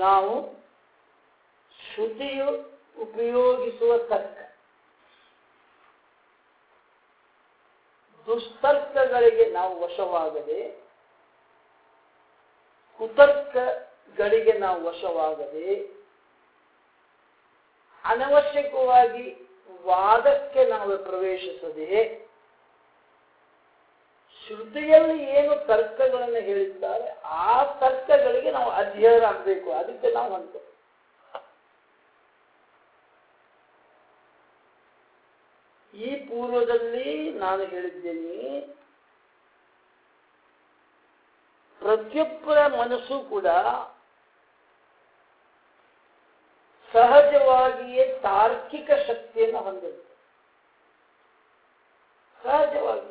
ನಾವು ಶ್ರುತಿಯು ಉಪಯೋಗಿಸುವ ತರ್ಕ ದುಸ್ತರ್ಕಗಳಿಗೆ ನಾವು ವಶವಾಗದೆ ಕುತರ್ಕಗಳಿಗೆ ನಾವು ವಶವಾಗದೆ ಅನವಶ್ಯಕವಾಗಿ ವಾದಕ್ಕೆ ನಾವು ಪ್ರವೇಶಿಸದೆ ಶ್ರುತಿಯಲ್ಲಿ ಏನು ತರ್ಕಗಳನ್ನು ಹೇಳಿದ್ದಾರೆ ಆ ತರ್ಕಗಳಿಗೆ ನಾವು ಅಧ್ಯಯರಾಗಬೇಕು ಅದಕ್ಕೆ ನಾವು ಅಂತ ಈ ಪೂರ್ವದಲ್ಲಿ ನಾನು ಹೇಳಿದ್ದೇನೆ ಪ್ರತಿಯೊಬ್ಬರ ಮನಸ್ಸು ಕೂಡ ಸಹಜವಾಗಿಯೇ ತಾರ್ಕಿಕ ಶಕ್ತಿಯನ್ನು ಹೊಂದಿರುತ್ತೆ ಸಹಜವಾಗಿ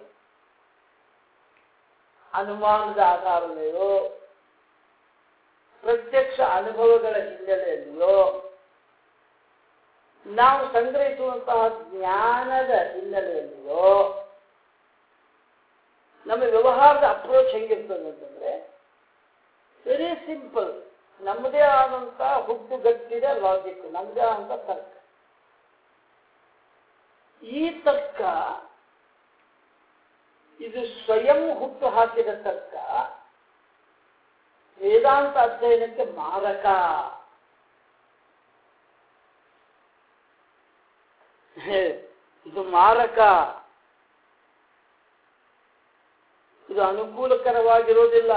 ಅನುಮಾನದ ಆಧಾರದಲ್ಲಿಯೋ ಪ್ರತ್ಯಕ್ಷ ಅನುಭವಗಳ ಹಿನ್ನೆಲೆಯಲ್ಲಿಯೋ ನಾವು ಸಂಗ್ರಹಿಸುವಂತಹ ಜ್ಞಾನದ ಹಿನ್ನೆಲೆಯಲ್ಲಿಯೋ ನಮ್ಮ ವ್ಯವಹಾರದ ಅಪ್ರೋಚ್ ಹೆಂಗಿರ್ತದೆ ಅಂತಂದ್ರೆ ವೆರಿ ಸಿಂಪಲ್ ನಮ್ಮದೇ ಆದಂತಹ ಹುಟ್ಟುಗಟ್ಟಿದ ಲಾಜಿಕ್ ನಮ್ಮದೇ ಆದಂತ ತರ್ಕ ಈ ತರ್ಕ ಇದು ಸ್ವಯಂ ಹುಟ್ಟು ಹಾಕಿದ ತರ್ಕ ವೇದಾಂತ ಅಧ್ಯಯನಕ್ಕೆ ಮಾರಕ ಇದು ಮಾರಕ ಇದು ಅನುಕೂಲಕರವಾಗಿರೋದಿಲ್ಲ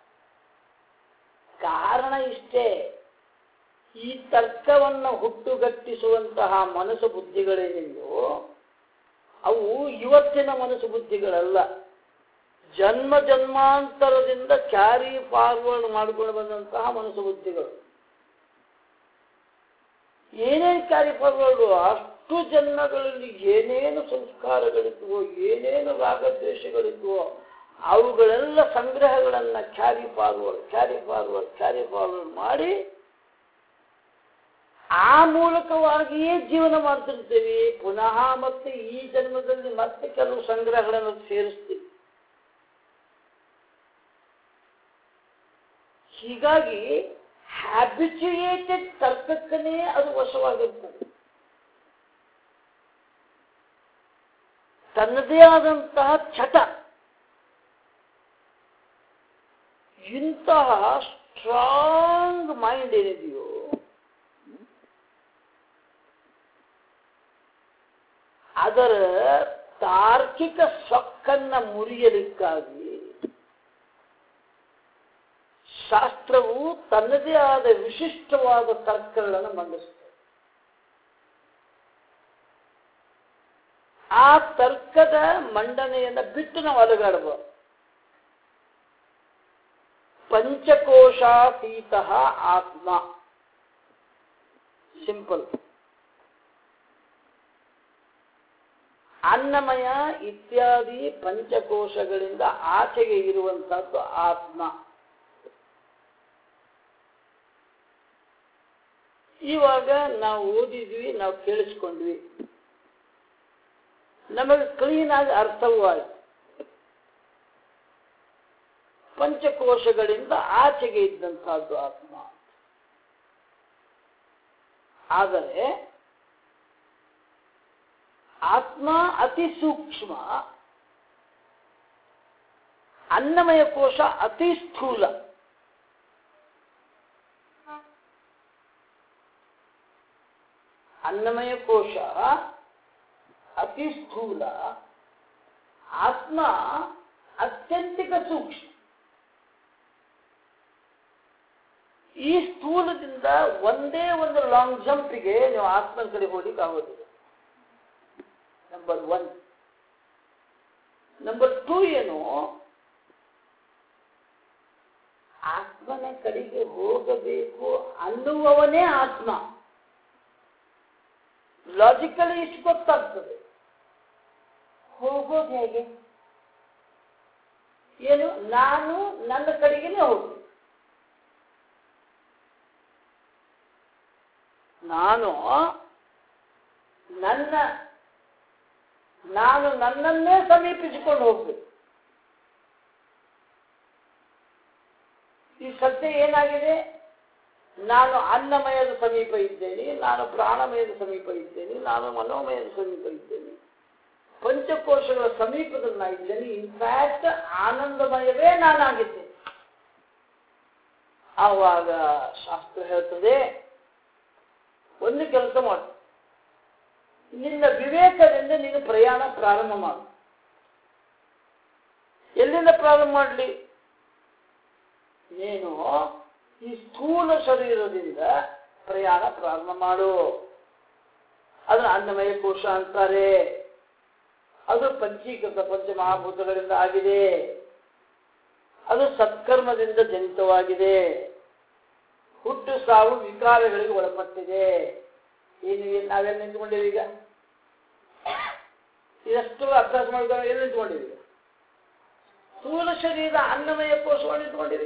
ಕಾರಣ ಇಷ್ಟೇ ಈ ತರ್ಕವನ್ನು ಹುಟ್ಟುಗಟ್ಟಿಸುವಂತಹ ಮನಸ್ಸು ಬುದ್ಧಿಗಳೇನಿದೆಯೋ ಅವು ಇವತ್ತಿನ ಮನಸ್ಸು ಬುದ್ಧಿಗಳಲ್ಲ ಜನ್ಮ ಜನ್ಮಾಂತರದಿಂದ ಕ್ಯಾರಿ ಫಾರ್ವರ್ಡ್ ಮಾಡಿಕೊಂಡು ಬಂದಂತಹ ಮನಸ್ಸು ಬುದ್ಧಿಗಳು ಏನೇನು ಕ್ಯಾರಿ ಫಾರ್ವರ್ಡು ಅಷ್ಟು ಜನ್ಮಗಳಲ್ಲಿ ಏನೇನು ಸಂಸ್ಕಾರಗಳಿದ್ವೋ ಏನೇನು ರಾಗದ್ವೇಷಗಳಿದ್ವೋ ಅವುಗಳೆಲ್ಲ ಸಂಗ್ರಹಗಳನ್ನ carry forward carry forward carry forward ಮಾಡಿ ಆ ಮೂಲಕವಾಗಿಯೇ ಜೀವನ ಮಾಡ್ತಿರ್ತೇವೆ ಪುನಃ ಮತ್ತೆ ಈ ಜನ್ಮದಲ್ಲಿ ಮತ್ತೆ ಕೆಲವು ಸಂಗ್ರಹಗಳನ್ನು ಸೇರಿಸ್ತೀವಿ ಹೀಗಾಗಿ ಹ್ಯಾಬಿಚುಯೇಟೆಡ್ ತರ್ಕಕ್ಕನೇ ಅದು ವಶವಾಗಿರ್ತದೆ ತನ್ನದೇ ಆದಂತಹ ಚಟ ಇಂತಹ ಸ್ಟ್ರಾಂಗ್ ಮೈಂಡ್ ಏನಿದೆಯೋ ಅದರ ತಾರ್ಕಿಕ ಸೊಕ್ಕನ್ನ ಮುರಿಯಲಿಕ್ಕಾಗಿ ಶಾಸ್ತ್ರವು ತನ್ನದೇ ಆದ ವಿಶಿಷ್ಟವಾದ ತರ್ಕಗಳನ್ನು ಮಂಡಿಸುತ್ತದೆ ಆ ತರ್ಕದ ಮಂಡನೆಯನ್ನ ಬಿಟ್ಟು ನಾವು ಅಲಗಾಡಬಹುದು ಪಂಚಕೋಶಾತೀತ ಆತ್ಮ ಸಿಂಪಲ್ ಅನ್ನಮಯ ಇತ್ಯಾದಿ ಪಂಚಕೋಶಗಳಿಂದ ಆಚೆಗೆ ಇರುವಂತಹದ್ದು ಆತ್ಮ ಇವಾಗ ನಾವು ಓದಿದ್ವಿ ನಾವು ಕೇಳಿಸ್ಕೊಂಡ್ವಿ ನಮಗೆ ಕ್ಲೀನ್ ಆಗಿ ಅರ್ಥವೂ ಆಯ್ತು ಪಂಚಕೋಶಗಳಿಂದ ಆಚೆಗೆ ಇದ್ದಂತಹದ್ದು ಆತ್ಮ ಆದರೆ ಆತ್ಮ ಅತಿ ಸೂಕ್ಷ್ಮ ಅನ್ನಮಯ ಕೋಶ ಅತಿ ಸ್ಥೂಲ ಅನ್ನಮಯ ಕೋಶ ಅತಿ ಸ್ಥೂಲ ಆತ್ಮ ಅತ್ಯಂತಿಕ ಸೂಕ್ಷ್ಮ ಈ ಸ್ಥೂಲದಿಂದ ಒಂದೇ ಒಂದು ಲಾಂಗ್ ಜಂಪಿಗೆ ನೀವು ಆತ್ಮನ ಕಡೆ ಹೋಗ್ಲಿಕ್ಕೆ ಆಗೋದಿಲ್ಲ ನಂಬರ್ ಒನ್ ನಂಬರ್ ಟೂ ಏನು ಆತ್ಮನ ಕಡೆಗೆ ಹೋಗಬೇಕು ಅನ್ನುವವನೇ ಆತ್ಮ ಲಾಜಿಕಲಿ ಇಷ್ಟು ಗೊತ್ತಾಗ್ತದೆ ಹೋಗೋದು ಹೇಗೆ ಏನು ನಾನು ನನ್ನ ಕಡೆಗೇನೆ ಹೋಗ್ಬೇಕು ನಾನು ನನ್ನ ನಾನು ನನ್ನನ್ನೇ ಸಮೀಪಿಸಿಕೊಂಡು ಹೋಗ್ಬೇಕು ಈ ಸತ್ಯ ಏನಾಗಿದೆ ನಾನು ಅನ್ನಮಯದ ಸಮೀಪ ಇದ್ದೇನೆ ನಾನು ಪ್ರಾಣಮಯದ ಸಮೀಪ ಇದ್ದೇನೆ ನಾನು ಮನೋಮಯದ ಸಮೀಪ ಇದ್ದೇನೆ ಪಂಚಕೋಶಗಳ ಸಮೀಪದಲ್ಲಿ ನಾ ಇದ್ದೇನೆ ಇನ್ಫ್ಯಾಕ್ಟ್ ಆನಂದಮಯವೇ ನಾನಾಗಿದ್ದೇನೆ ಆವಾಗ ಶಾಸ್ತ್ರ ಹೇಳ್ತದೆ ಒಂದು ಕೆಲಸ ಮಾಡು ನಿನ್ನ ವಿವೇಕದಿಂದ ನೀನು ಪ್ರಯಾಣ ಪ್ರಾರಂಭ ಮಾಡು ಎಲ್ಲಿಂದ ಪ್ರಾರಂಭ ಮಾಡಲಿ ನೀನು ಈ ಸ್ಥೂಲ ಶರೀರದಿಂದ ಪ್ರಯಾಣ ಪ್ರಾರಂಭ ಮಾಡು ಅದನ್ನ ಅನ್ನಮಯ ಕೋಶ ಅಂತಾರೆ ಅದು ಪಂಚೀಕೃತ ಪಂಚಮಹಾಭೂತಗಳಿಂದ ಆಗಿದೆ ಅದು ಸತ್ಕರ್ಮದಿಂದ ಜನಿತವಾಗಿದೆ ಹುಟ್ಟು ಸಾವು ವಿಕಾರಗಳಿಗೆ ಒಳಪಟ್ಟಿದೆ ಏನು ಏನು ನಾವೆಲ್ಲ ನಿಂತ್ಕೊಂಡಿವಿ ಈಗ ಇದಷ್ಟು ಅಭ್ಯಾಸ ಮಾಡಿದ್ರೆ ಎಲ್ಲಿ ನಿಂತ್ಕೊಂಡಿವಿ ಈಗ ಸ್ಥೂಲ ಶರೀರ ಅನ್ನಮಯ ಕೋಶವನ್ನು ನಿಂತ್ಕೊಂಡಿವಿ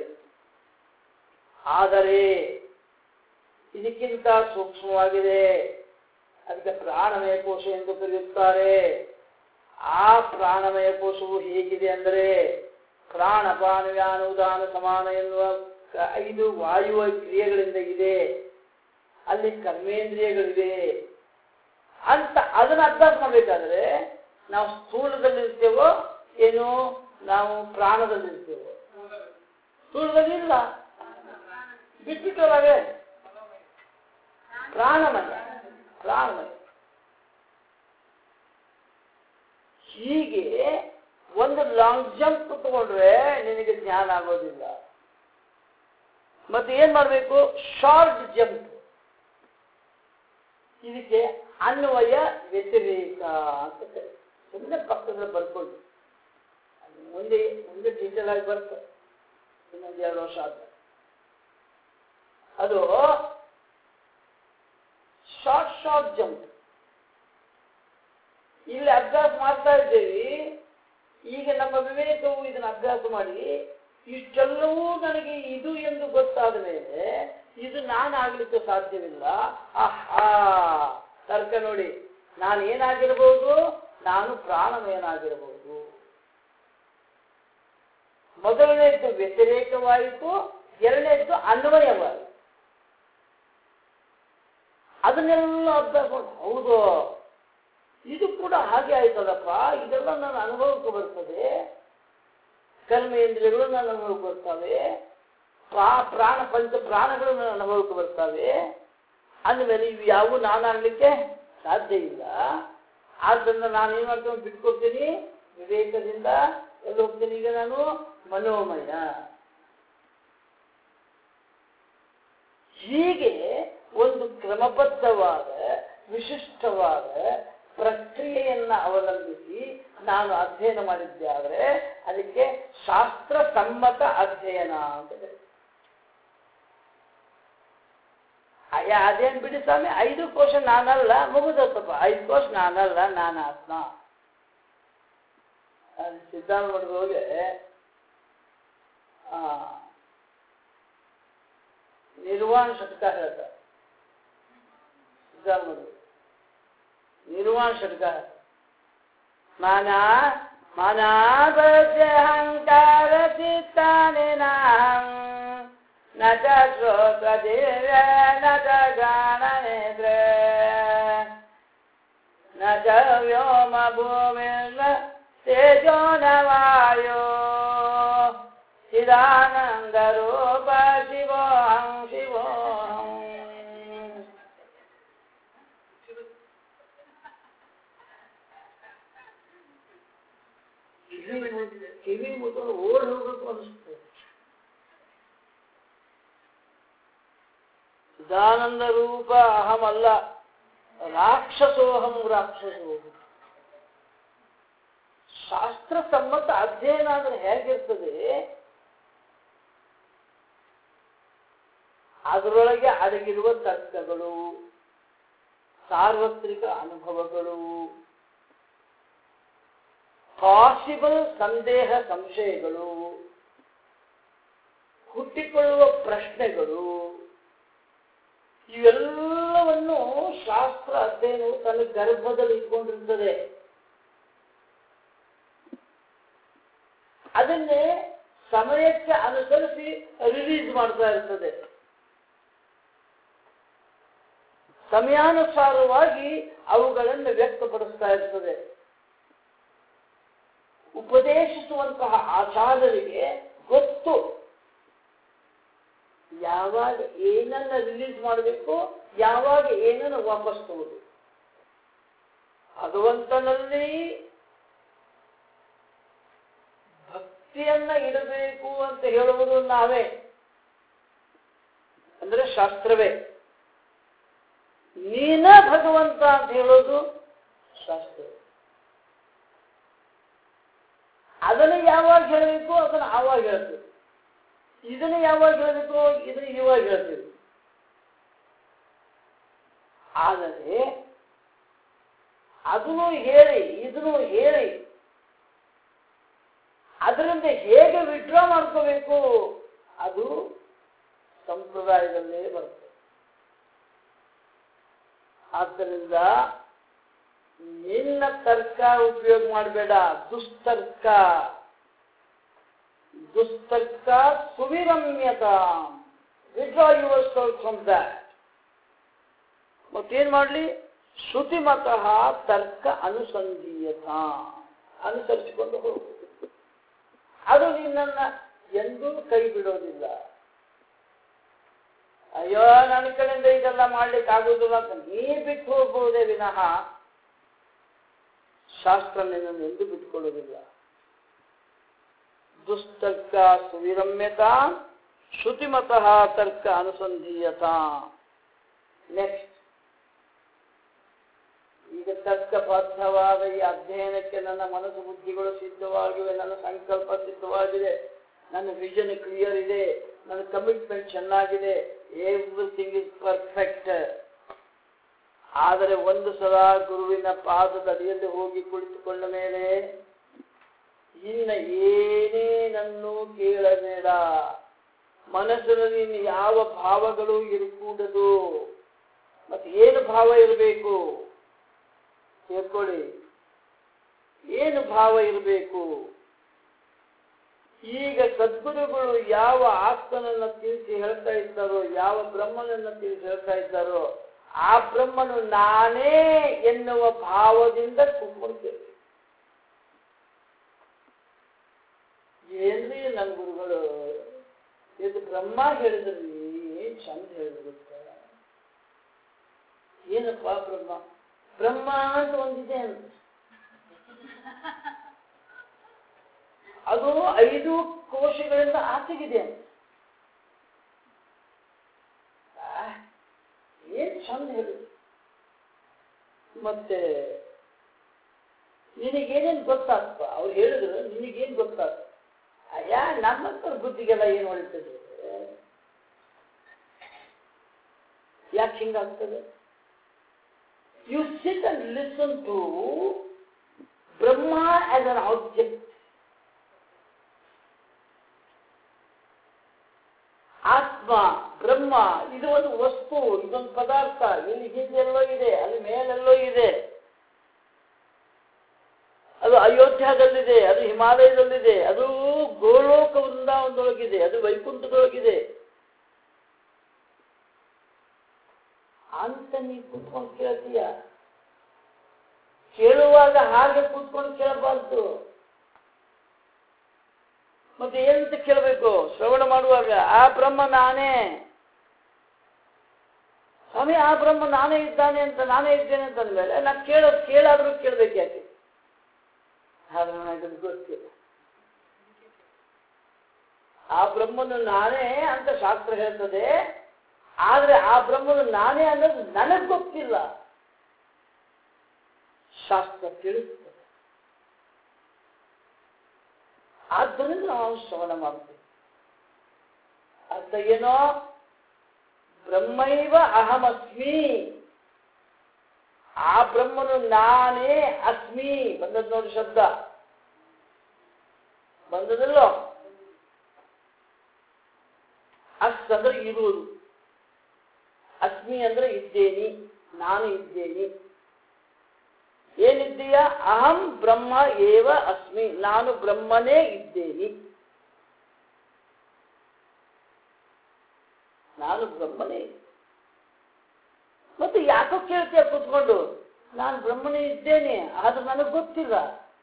ಆದರೆ ಇದಕ್ಕಿಂತ ಸೂಕ್ಷ್ಮವಾಗಿದೆ ಅದಕ್ಕೆ ಪ್ರಾಣಮಯ ಕೋಶ ಎಂದು ಕರೆಯುತ್ತಾರೆ ಆ ಪ್ರಾಣಮಯ ಕೋಶವು ಹೇಗಿದೆ ಅಂದರೆ ಪ್ರಾಣಪಾನ ವ್ಯಾನ ಉದಾನ ಸಮಾನ ಎನ್ನುವ ಕ- ಐದು ವಾಯುವ ಕ್ರಿಯೆಗಳಿಂದ ಇದೆ ಅಲ್ಲಿ ಕರ್ಮೇಂದ್ರಿಯಗಳಿವೆ ಅಂತ ಅದನ್ನ ಅಭ್ಯಾಸ ಮಾಡಬೇಕಾದ್ರೆ ನಾವು ಸ್ಥೂಲದಲ್ಲಿರ್ತೇವೋ ಏನು ನಾವು ಪ್ರಾಣದಲ್ಲಿರ್ತೇವೋ ಸ್ಥೂಲದಲ್ಲಿ ಇಲ್ಲ ಬಿಟ್ಬಿಟ್ಟವರಾಗೆ ಪ್ರಾಣಮಯ ಪ್ರಾಣಮಯ ಹೀಗೆ ಒಂದು ಲಾಂಗ್ ಜಂಪ್ ತಗೊಂಡ್ರೆ ನಿನಗೆ ಜ್ಞಾನ ಆಗೋದಿಲ್ಲ ಮತ್ತೆ ಏನ್ ಮಾಡಬೇಕು ಶಾರ್ಟ್ ಜಂಪ್ ಇದಕ್ಕೆ ಅನ್ವಯ ವ್ಯತಿರೇಕ ಅಂತ ಕರೀತಾರೆ. ಸುಮ್ಮನೆ ಪಕ್ಕದಲ್ಲಿ ಬರ್ಕೊಳ್ಳಿ ಅದು ಮುಂದೆ ಮುಂದೆ ಡೀಟೇಲ್ ಆಗಿ ಬರ್ತದೆ ಇನ್ನೊಂದು ಎರಡು ವರ್ಷ ಆದ ಅದು ಶಾರ್ಟ್ ಶಾರ್ಟ್ ಜಂಪ್ ಇಲ್ಲಿ ಅಭ್ಯಾಸ ಮಾಡ್ತಾ ಇದ್ದೇವೆ ಈಗ ನಮ್ಮ ವಿವೇಕವು ಇದನ್ನು ಅಭ್ಯಾಸ ಮಾಡಿ ಇಷ್ಟೆಲ್ಲವೂ ನನಗೆ ಇದು ಎಂದು ಗೊತ್ತಾದ ಮೇಲೆ ಇದು ನಾನು ಆಗ್ಲಿಕ್ಕೆ ಸಾಧ್ಯವಿಲ್ಲ ಆಹಾ ತರ್ಕ ನೋಡಿ ನಾನು ಏನಾಗಿರಬಹುದು ನಾನು ಪ್ರಾಣಮಯನಾಗಿರಬಹುದು ಮೊದಲನೇದ್ದು ವ್ಯತಿರೇಕವಾಯಿತು ಎರಡನೇದ್ದು ಅನ್ವಯವಾಯಿತು ಅದನ್ನೆಲ್ಲ ಅಭ್ಯಾಸ ಮಾಡಿ ಹೌದು ಇದು ಕೂಡ ಹಾಗೆ ಆಯ್ತದಪ್ಪ ಇದೆಲ್ಲ ನನ್ನ ಅನುಭವಕ್ಕೆ ಬರ್ತದೆ ಕರ್ಮೇಂದ್ರಿಯಗಳು ನನ್ನ ಅನುಭವಕ್ಕೆ ಬರ್ತವೆ ಪ್ರಾ ಪ್ರಾಣ ಪಂಚ ಪ್ರಾಣಗಳು ನನ್ನ ಅನುಭವಕ್ಕೆ ಬರ್ತವೆ ಅಂದಮೇಲೆ ಇವು ಯಾವು ನಾನಾಗಲಿಕ್ಕೆ ಸಾಧ್ಯ ಇಲ್ಲ ಆದ್ದರಿಂದ ನಾನು ಏನು ಮಾಡ್ತೀನಿ ಬಿಟ್ಕೊಡ್ತೀನಿ ವಿವೇಕದಿಂದ ಎಲ್ಲಿ ಹೋಗ್ತೀನಿ ಈಗ ನಾನು ಮನೋಮಯ ಹೀಗೆ ಒಂದು ಕ್ರಮಬದ್ಧವಾದ ವಿಶಿಷ್ಟವಾದ ಪ್ರಕ್ರಿಯೆಯನ್ನ ಅವಲಂಬಿಸಿ ನಾನು ಅಧ್ಯಯನ ಮಾಡಿದ್ದೆ ಆದರೆ ಅದಕ್ಕೆ ಶಾಸ್ತ್ರ ಸಮ್ಮತ ಅಧ್ಯಯನ ಅಂತ ಕರೀತಾರೆ. ಅಯ್ಯ ಅದೇನ್ ಬಿಡಿ ಸ್ವಾಮಿ ಐದು ಕೋಶ ನಾನಲ್ಲ ಮುಗಿದತ್ತಪ್ಪ ಐದು ಕೋಶ ನಾನಲ್ಲ ನಾನು ಆತ್ಮ ಅಲ್ಲಿ ಸಿದ್ಧಾಂತ ಮಠದೊಳಗೆ ಆ, ನಿರ್ವಾಣ ಶತಕ ಹೇಳ್ತಾರೆ ಸಿದ್ಧಾಂತ ಮಠದಲ್ಲಿ. ನಿರ್ವಾಣ ಶತಕ ಮನ ಮನಾಭ್ಯಹಂಕಾರ ಚಿತ್ತಾನಿ ನಾಹಂ ನ ಚ ಶ್ರೋತ್ರದಿವ್ಯ ನ ಚ ಗಾನನೇತ್ರ ನ ಚ ವ್ಯೋಮ ಭೂಮಿರ್ನ ತೇಜೋ ನ ವಾಯೋ ಚಿದಾನಂದ ರೂಪ ಶಿವೋಹಂ ಶಿವೋಹಂ ಕಿವಿ ಮುಗಿದ ಕಿವಿ ಮುಗಿದು ಓಡಿ ಹೋಗ್ಬೇಕು ಅನಿಸ್ತದೆ ಚಿದಾನಂದ ರೂಪ ಅಹಮಲ್ಲ ರಾಕ್ಷಸೋಹಂ ರಾಕ್ಷಸೋಹಂ ಶಾಸ್ತ್ರ ಸಮ್ಮತ ಅಧ್ಯಯನ ಅಂದ್ರೆ ಹೇಗಿರ್ತದೆ ಅದರೊಳಗೆ ಅಡಗಿರುವ ತರ್ಕಗಳು ಸಾರ್ವತ್ರಿಕ ಅನುಭವಗಳು ಪಾಸಿಬಲ್ ಸಂದೇಹ ಸಂಶಯಗಳು ಹುಟ್ಟಿಕೊಳ್ಳುವ ಪ್ರಶ್ನೆಗಳು ಇವೆಲ್ಲವನ್ನು ಶಾಸ್ತ್ರ ಅಧ್ಯಯನವು ತನ್ನ ಗರ್ಭದಲ್ಲಿ ಇಟ್ಕೊಂಡಿರ್ತದೆ ಅದನ್ನೇ ಸಮಯಕ್ಕೆ ಅನುಸರಿಸಿ ರಿಲೀಸ್ ಮಾಡ್ತಾ ಇರ್ತದೆ ಸಮಯಾನುಸಾರವಾಗಿ ಅವುಗಳನ್ನು ವ್ಯಕ್ತಪಡಿಸ್ತಾ ಇರ್ತದೆ ಉಪದೇಶಿಸುವಂತಹ ಆಚಾರ್ಯರಿಗೆ ಗೊತ್ತು ಯಾವಾಗ ಏನನ್ನ ರಿಲೀಸ್ ಮಾಡಬೇಕು ಯಾವಾಗ ಏನನ್ನ ವಾಪಸ್ ತಗೋಬೇಕು ಭಗವಂತನಲ್ಲಿ ಭಕ್ತಿಯನ್ನ ಇಡಬೇಕು ಅಂತ ಹೇಳುವುದು ನಾವೇ ಅಂದ್ರೆ ಶಾಸ್ತ್ರವೇ ನೀನ ಭಗವಂತ ಅಂತ ಹೇಳೋದು ಶಾಸ್ತ್ರವೇ ಅದನ್ನು ಯಾವಾಗ ಹೇಳಬೇಕು ಅದನ್ನು ಆವಾಗ ಹೇಳ್ತೇವೆ ಇದನ್ನು ಯಾವಾಗ ಹೇಳಬೇಕು ಇದನ್ನು ಇವಾಗ ಹೇಳ್ತೇವೆ ಆದರೆ ಅದನ್ನು ಹೇಳಿ ಇದನ್ನು ಹೇಳಿ ಅದರಿಂದ ಹೇಗೆ ವಿಡ್ರಾ ಮಾಡ್ಕೋಬೇಕು ಅದು ಸಂಪ್ರದಾಯದಲ್ಲೇ ಬರ್ತದೆ ಆದ್ದರಿಂದ ನಿನ್ನ ತರ್ಕ ಉಪಯೋಗ ಮಾಡಬೇಡ ದುಸ್ತರ್ಕ ದುಸ್ತರ್ಕ ಸುವಿರಮ್ಯತ withdraw yourself from that ಮತ್ತೇನ್ ಮಾಡಲಿ ಶ್ರುತಿಮತಃ ತರ್ಕ ಅನುಸಂಧೀಯತ ಅನುಸರಿಸಿಕೊಂಡು ಹೋಗು ಅದು ನಿನ್ನನ್ನ ಎಂದೂ ಕೈ ಬಿಡೋದಿಲ್ಲ ಅಯ್ಯೋ ನನ್ನ ಕಡೆಯಿಂದ ಇದೆಲ್ಲ ಮಾಡ್ಲಿಕ್ಕೆ ಆಗುದಿಲ್ಲ ಅಂತ ನೀ ಬಿಟ್ಟು ಹೋಗ್ಬಹುದೇ ವಿನಃ ಶಾಸ್ತ್ರ ನಿನ್ನನ್ನು ಎಂದೂ ಬಿಟ್ಟುಕೊಳ್ಳೋದಿಲ್ಲ ದುಸ್ತರ್ಕ ಸುವಿರಮ್ಯತ ಶ್ರುತಿಮತಃ ತರ್ಕ ಅನುಸಂಧೀಯತ ನೆಕ್ಸ್ಟ್ ಈಗ ತರ್ಕಬದ್ಧವಾದ ಈ ಅಧ್ಯಯನಕ್ಕೆ ನನ್ನ ಮನಸ್ಸು ಬುದ್ಧಿಗಳು ಸಿದ್ಧವಾಗಿವೆ ನನ್ನ ಸಂಕಲ್ಪ ಸಿದ್ಧವಾಗಿದೆ ನನ್ನ ವಿಷನ್ ಕ್ಲಿಯರ್ ಇದೆ ನನ್ನ ಕಮಿಟ್ಮೆಂಟ್ ಚೆನ್ನಾಗಿದೆ ಎವ್ರಿಥಿಂಗ್ ಇಸ್ ಪರ್ಫೆಕ್ಟ್ ಆದರೆ ಒಂದು ಸಲ ಗುರುವಿನ ಪಾದದ ಅಡಿಯಲ್ಲಿ ಹೋಗಿ ಕುಳಿತುಕೊಂಡ ಮೇಲೆ ಇನ್ನ ಏನೇನನ್ನು ಕೇಳಬೇಡ ಮನಸ್ಸಿನಲ್ಲಿ ಇನ್ನು ಯಾವ ಭಾವಗಳು ಇರಕೂಡದು ಮತ್ತೆ ಏನು ಭಾವ ಇರಬೇಕು ತಿಳ್ಕೊಳ್ಳಿ ಏನು ಭಾವ ಇರಬೇಕು ಈಗ ಸದ್ಗುರುಗಳು ಯಾವ ಆತ್ಮನನ್ನ ತಿಳಿಸಿ ಹೇಳ್ತಾ ಇದ್ದಾರೋ ಯಾವ ಬ್ರಹ್ಮನನ್ನ ತಿಳಿಸಿ ಹೇಳ್ತಾ ಇದ್ದಾರೋ ಆ ಬ್ರಹ್ಮನು ನಾನೇ ಎನ್ನುವ ಭಾವದಿಂದ ಕುಂಬಿಡ್ತೇವೆ ಏನ್ರಿ ನಮ್ಮ ಗುರುಗಳು ಇದು ಬ್ರಹ್ಮ ಹೇಳಿದ್ರಿ ಏನ್ ಚಂದ ಹೇಳಿದ್ರು ಏನಪ್ಪ ಬ್ರಹ್ಮ ಬ್ರಹ್ಮ ಅಂತ ಒಂದಿದೆ ಅಂತ ಅದು ಐದು ಕೋಶಗಳಿಂದ ಆಚೆಗಿದೆ ಅಂತ ಆ, ಏನ್ ಚಂದ ಹೇಳಿದ್ರು ಮತ್ತೆ ನಿನಗೇನೇನ್ ಗೊತ್ತಾಗ್ತ ಅವ್ರು ಹೇಳಿದ್ರು ನಿನಗೇನ್ ಗೊತ್ತಾಗ್ತ ಅಯ್ಯ ನಮ್ಮಂತರ ಬುದ್ಧಿಗೆಲ್ಲ ಏನ್ ಹೊಳಿತದೆ ಯಾಕೆ ಹಿಂಗಾಗ್ತದೆ you sit and listen to Brahma as an object. ಆತ್ಮ ಬ್ರಹ್ಮ ಇದು ಒಂದು ವಸ್ತು ಇದೊಂದು ಪದಾರ್ಥ ಇಲ್ಲಿ ಹಿಂದೆಲ್ಲೋ ಇದೆ ಅಲ್ಲಿ ಮೇಲೆಲ್ಲೋ ಇದೆ ಅದು ಅಯೋಧ್ಯದಲ್ಲಿದೆ ಅದು ಹಿಮಾಲಯದಲ್ಲಿದೆ ಅದು ಗೋಲೋಕ ವೃಂದಾವನದೊಳಗಿದೆ ಅದು ವೈಕುಂಠದೊಳಗಿದೆ ಅಂತ ನೀ ಕೂತ್ಕೊಂಡು ಕೇಳ್ತೀಯ ಕೇಳುವಾಗ ಹಾಗೆ ಕೂತ್ಕೊಂಡು ಕೇಳಬಾರ್ದು ಮತ್ತೆ ಏನಂತ ಕೇಳಬೇಕು ಶ್ರವಣ ಮಾಡುವಾಗ ಆ ಬ್ರಹ್ಮ ನಾನೇ ಸ್ವಾಮಿ ಆ ಬ್ರಹ್ಮ ನಾನೇ ಇದ್ದಾನೆ ಅಂತ ನಾನೇ ಇದ್ದೇನೆ ಅಂತ ಅಂದಮೇಲೆ ನಾ ಕೇಳೋದು ಕೇಳಾದ್ರೂ ಕೇಳ್ಬೇಕು ಯಾಕೆ ಆದ್ರೆ ನನಗೆ ಗೊತ್ತಿಲ್ಲ ಆ ಬ್ರಹ್ಮನು ನಾನೇ ಅಂತ ಶಾಸ್ತ್ರ ಹೇಳ್ತದೆ ಆದ್ರೆ ಆ ಬ್ರಹ್ಮನು ನಾನೇ ಅನ್ನೋದು ನನಗೆ ಗೊತ್ತಿಲ್ಲ ಶಾಸ್ತ್ರ ತಿಳಿಸ್ತದೆ ಆದ್ದರಿಂದ ನಾವು ಶ್ರವಣ ಮಾಡ್ತೀವಿ ಅರ್ಥ ಏನೋ ಬ್ರಹ್ಮೈವ ಅಹಮಸ್ಮಿ ಆ ಬ್ರಹ್ಮನು ನಾನೇ ಅಸ್ಮಿ ಬಂದದ್ ನೋಡಿ ಶಬ್ದ ಬಂದದಲ್ಲೋ ಅಸ್ ಅಂದ್ರೆ ಇರುವುದು ಅಸ್ಮಿ ಅಂದ್ರೆ ಇದ್ದೇನಿ ನಾನು ಇದ್ದೇನೆ ಏನಿದ್ದೀಯ ಅಹಂ ಬ್ರಹ್ಮ ಏವ ಅಸ್ಮಿ ನಾನು ಬ್ರಹ್ಮನೇ ಇದ್ದೇನೆ ನಾನು ಬ್ರಹ್ಮನೇ ಮತ್ತೆ ಯಾಕೋ ಯಾಕೋ ಕೇಳ್ತೀಯ ಕೂತ್ಕೊಂಡು ನಾನು ಬ್ರಹ್ಮನೇ ಇದ್ದೇನೆ ಆದ್ರೆ ನನಗೆ ಗೊತ್ತಿಲ್ಲ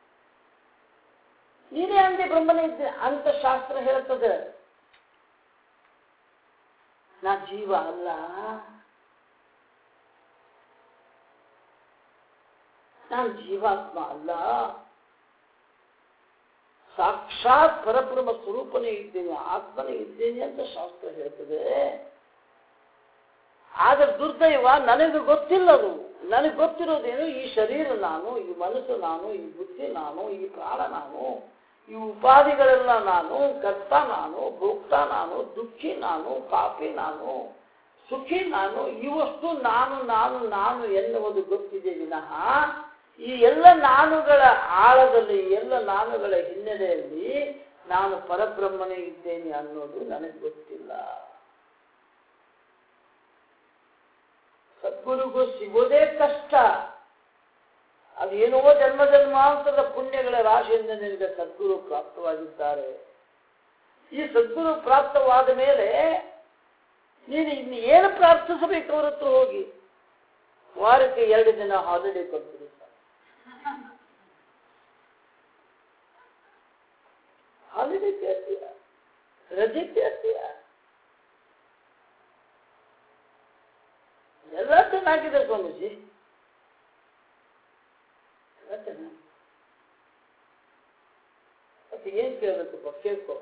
ನೀನೇ ಅಂದೆ ಬ್ರಹ್ಮನೇ ಇದ್ದೆ ಅಂತ ಶಾಸ್ತ್ರ ಹೇಳ್ತದೆ ನಾ ಜೀವ ಅಲ್ಲ ನಾನು ಜೀವಾತ್ಮ ಅಲ್ಲ ಸಾಕ್ಷಾತ್ ಪರಬ್ರಹ್ಮ ಸ್ವರೂಪನೇ ಇದ್ದೇನೆ ಆತ್ಮನೇ ಇದ್ದೇನೆ ಅಂತ ಶಾಸ್ತ್ರ ಹೇಳ್ತದೆ ಆದ್ರೆ ದುರ್ದೈವ ನನಗೆ ಗೊತ್ತಿಲ್ಲ ಅದು ನನಗೆ ಗೊತ್ತಿರೋದೇನು ಈ ಶರೀರ ನಾನು ಈ ಮನಸ್ಸು ನಾನು ಈ ಬುದ್ಧಿ ನಾನು ಈ ಪ್ರಾಣ ನಾನು ಈ ಉಪಾಧಿಗಳೆಲ್ಲ ನಾನು ಕರ್ತ ನಾನು ಭೋಕ್ತ ನಾನು ದುಃಖಿ ನಾನು ಪಾಪಿ ನಾನು ಸುಖಿ ನಾನು ಇವಷ್ಟು ನಾನು ನಾನು ನಾನು ಎನ್ನುವುದು ಗೊತ್ತಿದೆ ವಿನಃ ಈ ಎಲ್ಲ ನಾನುಗಳ ಆಳದಲ್ಲಿ ಎಲ್ಲ ನಾನುಗಳ ಹಿನ್ನೆಲೆಯಲ್ಲಿ ನಾನು ಪರಬ್ರಹ್ಮನೇ ಇದ್ದೇನೆ ಅನ್ನೋದು ನನಗೆ ಗೊತ್ತಿಲ್ಲ ಸದ್ಗುರುಗೂ ಸಿಗೋದೇ ಕಷ್ಟ ಅದೇನೋ ಜನ್ಮ ಜನ್ಮಾಂತರದ ಪುಣ್ಯಗಳ ರಾಶಿಯಿಂದ ನಿನಗೆ ಸದ್ಗುರು ಪ್ರಾಪ್ತವಾಗಿದ್ದಾರೆ ಈ ಸದ್ಗುರು ಪ್ರಾಪ್ತವಾದ ಮೇಲೆ ನೀನು ಇನ್ನು ಏನು ಪ್ರಾರ್ಥಿಸಬೇಕು ಅವ್ರ ಹತ್ರ ಹೋಗಿ ವಾರಕ್ಕೆ ಎರಡು ದಿನ ಹಾಲಿಡೇ ಕೊಡ್ತೀರಿ ಹಾಲಿಡೇ ಕೇಳ್ತೀಯ ರಜೆ ಕೇಳ್ತೀಯ ಎಲ್ಲ ಚೆನ್ನಾಗಿದೆ ಸ್ವಾಮೀಜಿ ಎಲ್ಲ ಚೆನ್ನಾಗಿ ಮತ್ತೆ ಏನ್ ಕೇಳಬೇಕಪ್ಪ ಕೇಳ್ಕೊ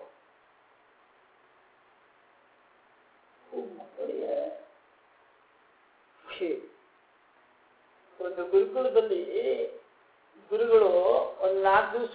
ಓ, ಮಕ್ಕಳಿಗೆ ಖುಷಿ. ಒಂದು ಗುರುಕುಲದಲ್ಲಿ ಗುರುಗಳು ಒಂದು ನಾಲ್ಕು ದಿವಸ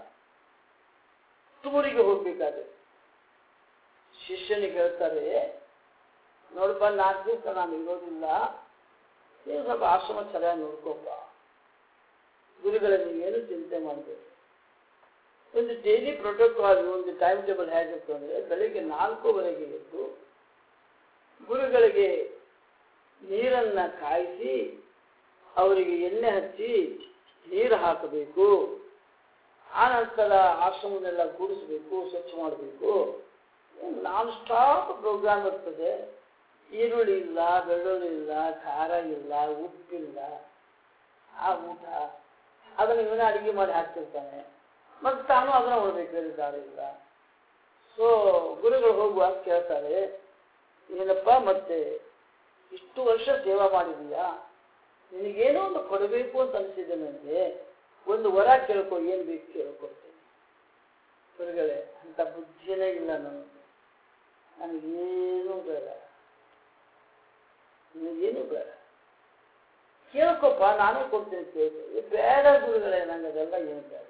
ಟೂರಿಗೆ ಹೋಗ್ಬೇಕಾದ್ರೆ ಶಿಷ್ಯನಿಗೆ ಹೇಳ್ತಾರೆ ನೋಡಪ್ಪ ನಾಲ್ಕು ದಿವಸ ನಾನು ಇರೋದಿಲ್ಲ ನೀವು ಸ್ವಲ್ಪ ಆಶ್ರಮ ಚೆನ್ನಾಗಿ ನೋಡ್ಕೋಪ್ಪ ಗುರುಗಳೇ ನೀವೇನು ಚಿಂತೆ ಮಾಡಬೇಕು ಒಂದು ಡೈಲಿ ಪ್ರೋಟೋಕಾಲ್ ಒಂದು ಟೈಮ್ ಟೇಬಲ್ ಹೇಗಿತ್ತು ಅಂದರೆ ಬೆಳಿಗ್ಗೆ ನಾಲ್ಕೂವರೆಗೆ ಎದ್ದು ಗುರುಗಳಿಗೆ ನೀರನ್ನ ಕಾಯಿಸಿ ಅವರಿಗೆ ಎಣ್ಣೆ ಹಚ್ಚಿ ನೀರು ಹಾಕಬೇಕು ಆನಂತರ ಆಶ್ರಮನೆಲ್ಲ ಕೂಡಿಸ್ಬೇಕು ಸ್ವಚ್ಛ ಮಾಡಬೇಕು ನಾನ್ ಸ್ಟಾಪ್ ಪ್ರೋಗ್ರಾಮ್ ಇರ್ತದೆ ಈರುಳ್ಳಿ ಇಲ್ಲ ಬೆಳ್ಳುಳ್ಳಿ ಇಲ್ಲ ಖಾರ ಇಲ್ಲ ಉಪ್ಪಿಲ್ಲ ಆ ಊಟ ಅದನ್ನು ಇವನೇ ಅಡಿಗೆ ಮಾಡಿ ಹಾಕ್ತಿರ್ತಾನೆ ಮತ್ತು ತಾನು ಅದನ್ನ ಉಳ್ಬೇಕು ದಾರಿ ಇಲ್ಲ ಸೊ ಗುರುಗಳು ಹೋಗುವಾಗ ಕೇಳ್ತಾರೆ ಏನಪ್ಪ ಮತ್ತೆ ಇಷ್ಟು ವರ್ಷ ಸೇವಾ ಮಾಡಿದೀಯಾ ನಿನಗೇನೋ ಒಂದು ಕೊಡಬೇಕು ಅಂತ ಅನಿಸಿದೆ ನನಗೆ ಒಂದು ವರ ಕೇಳ್ಕೊ ಏನು ಬೇಕು ಕೇಳ್ಕೊಡ್ತೀನಿ ಗುರುಗಳೇ ಅಂತ ಬುದ್ಧಿನೇ ಇಲ್ಲ ನನಗೆ ನನಗೇನು ಬೇಡ ನಿನಗೇನು ಬೇಡ ಕೇಳ್ಕೊಪ್ಪ ನಾನೇ ಕೊಡ್ತೀನಿ ಕೇಳ್ಕೊ ಏ, ಬೇಡ ಗುರುಗಳೇ ನಂಗೆ ಅದೆಲ್ಲ ಏನು ಬೇಡ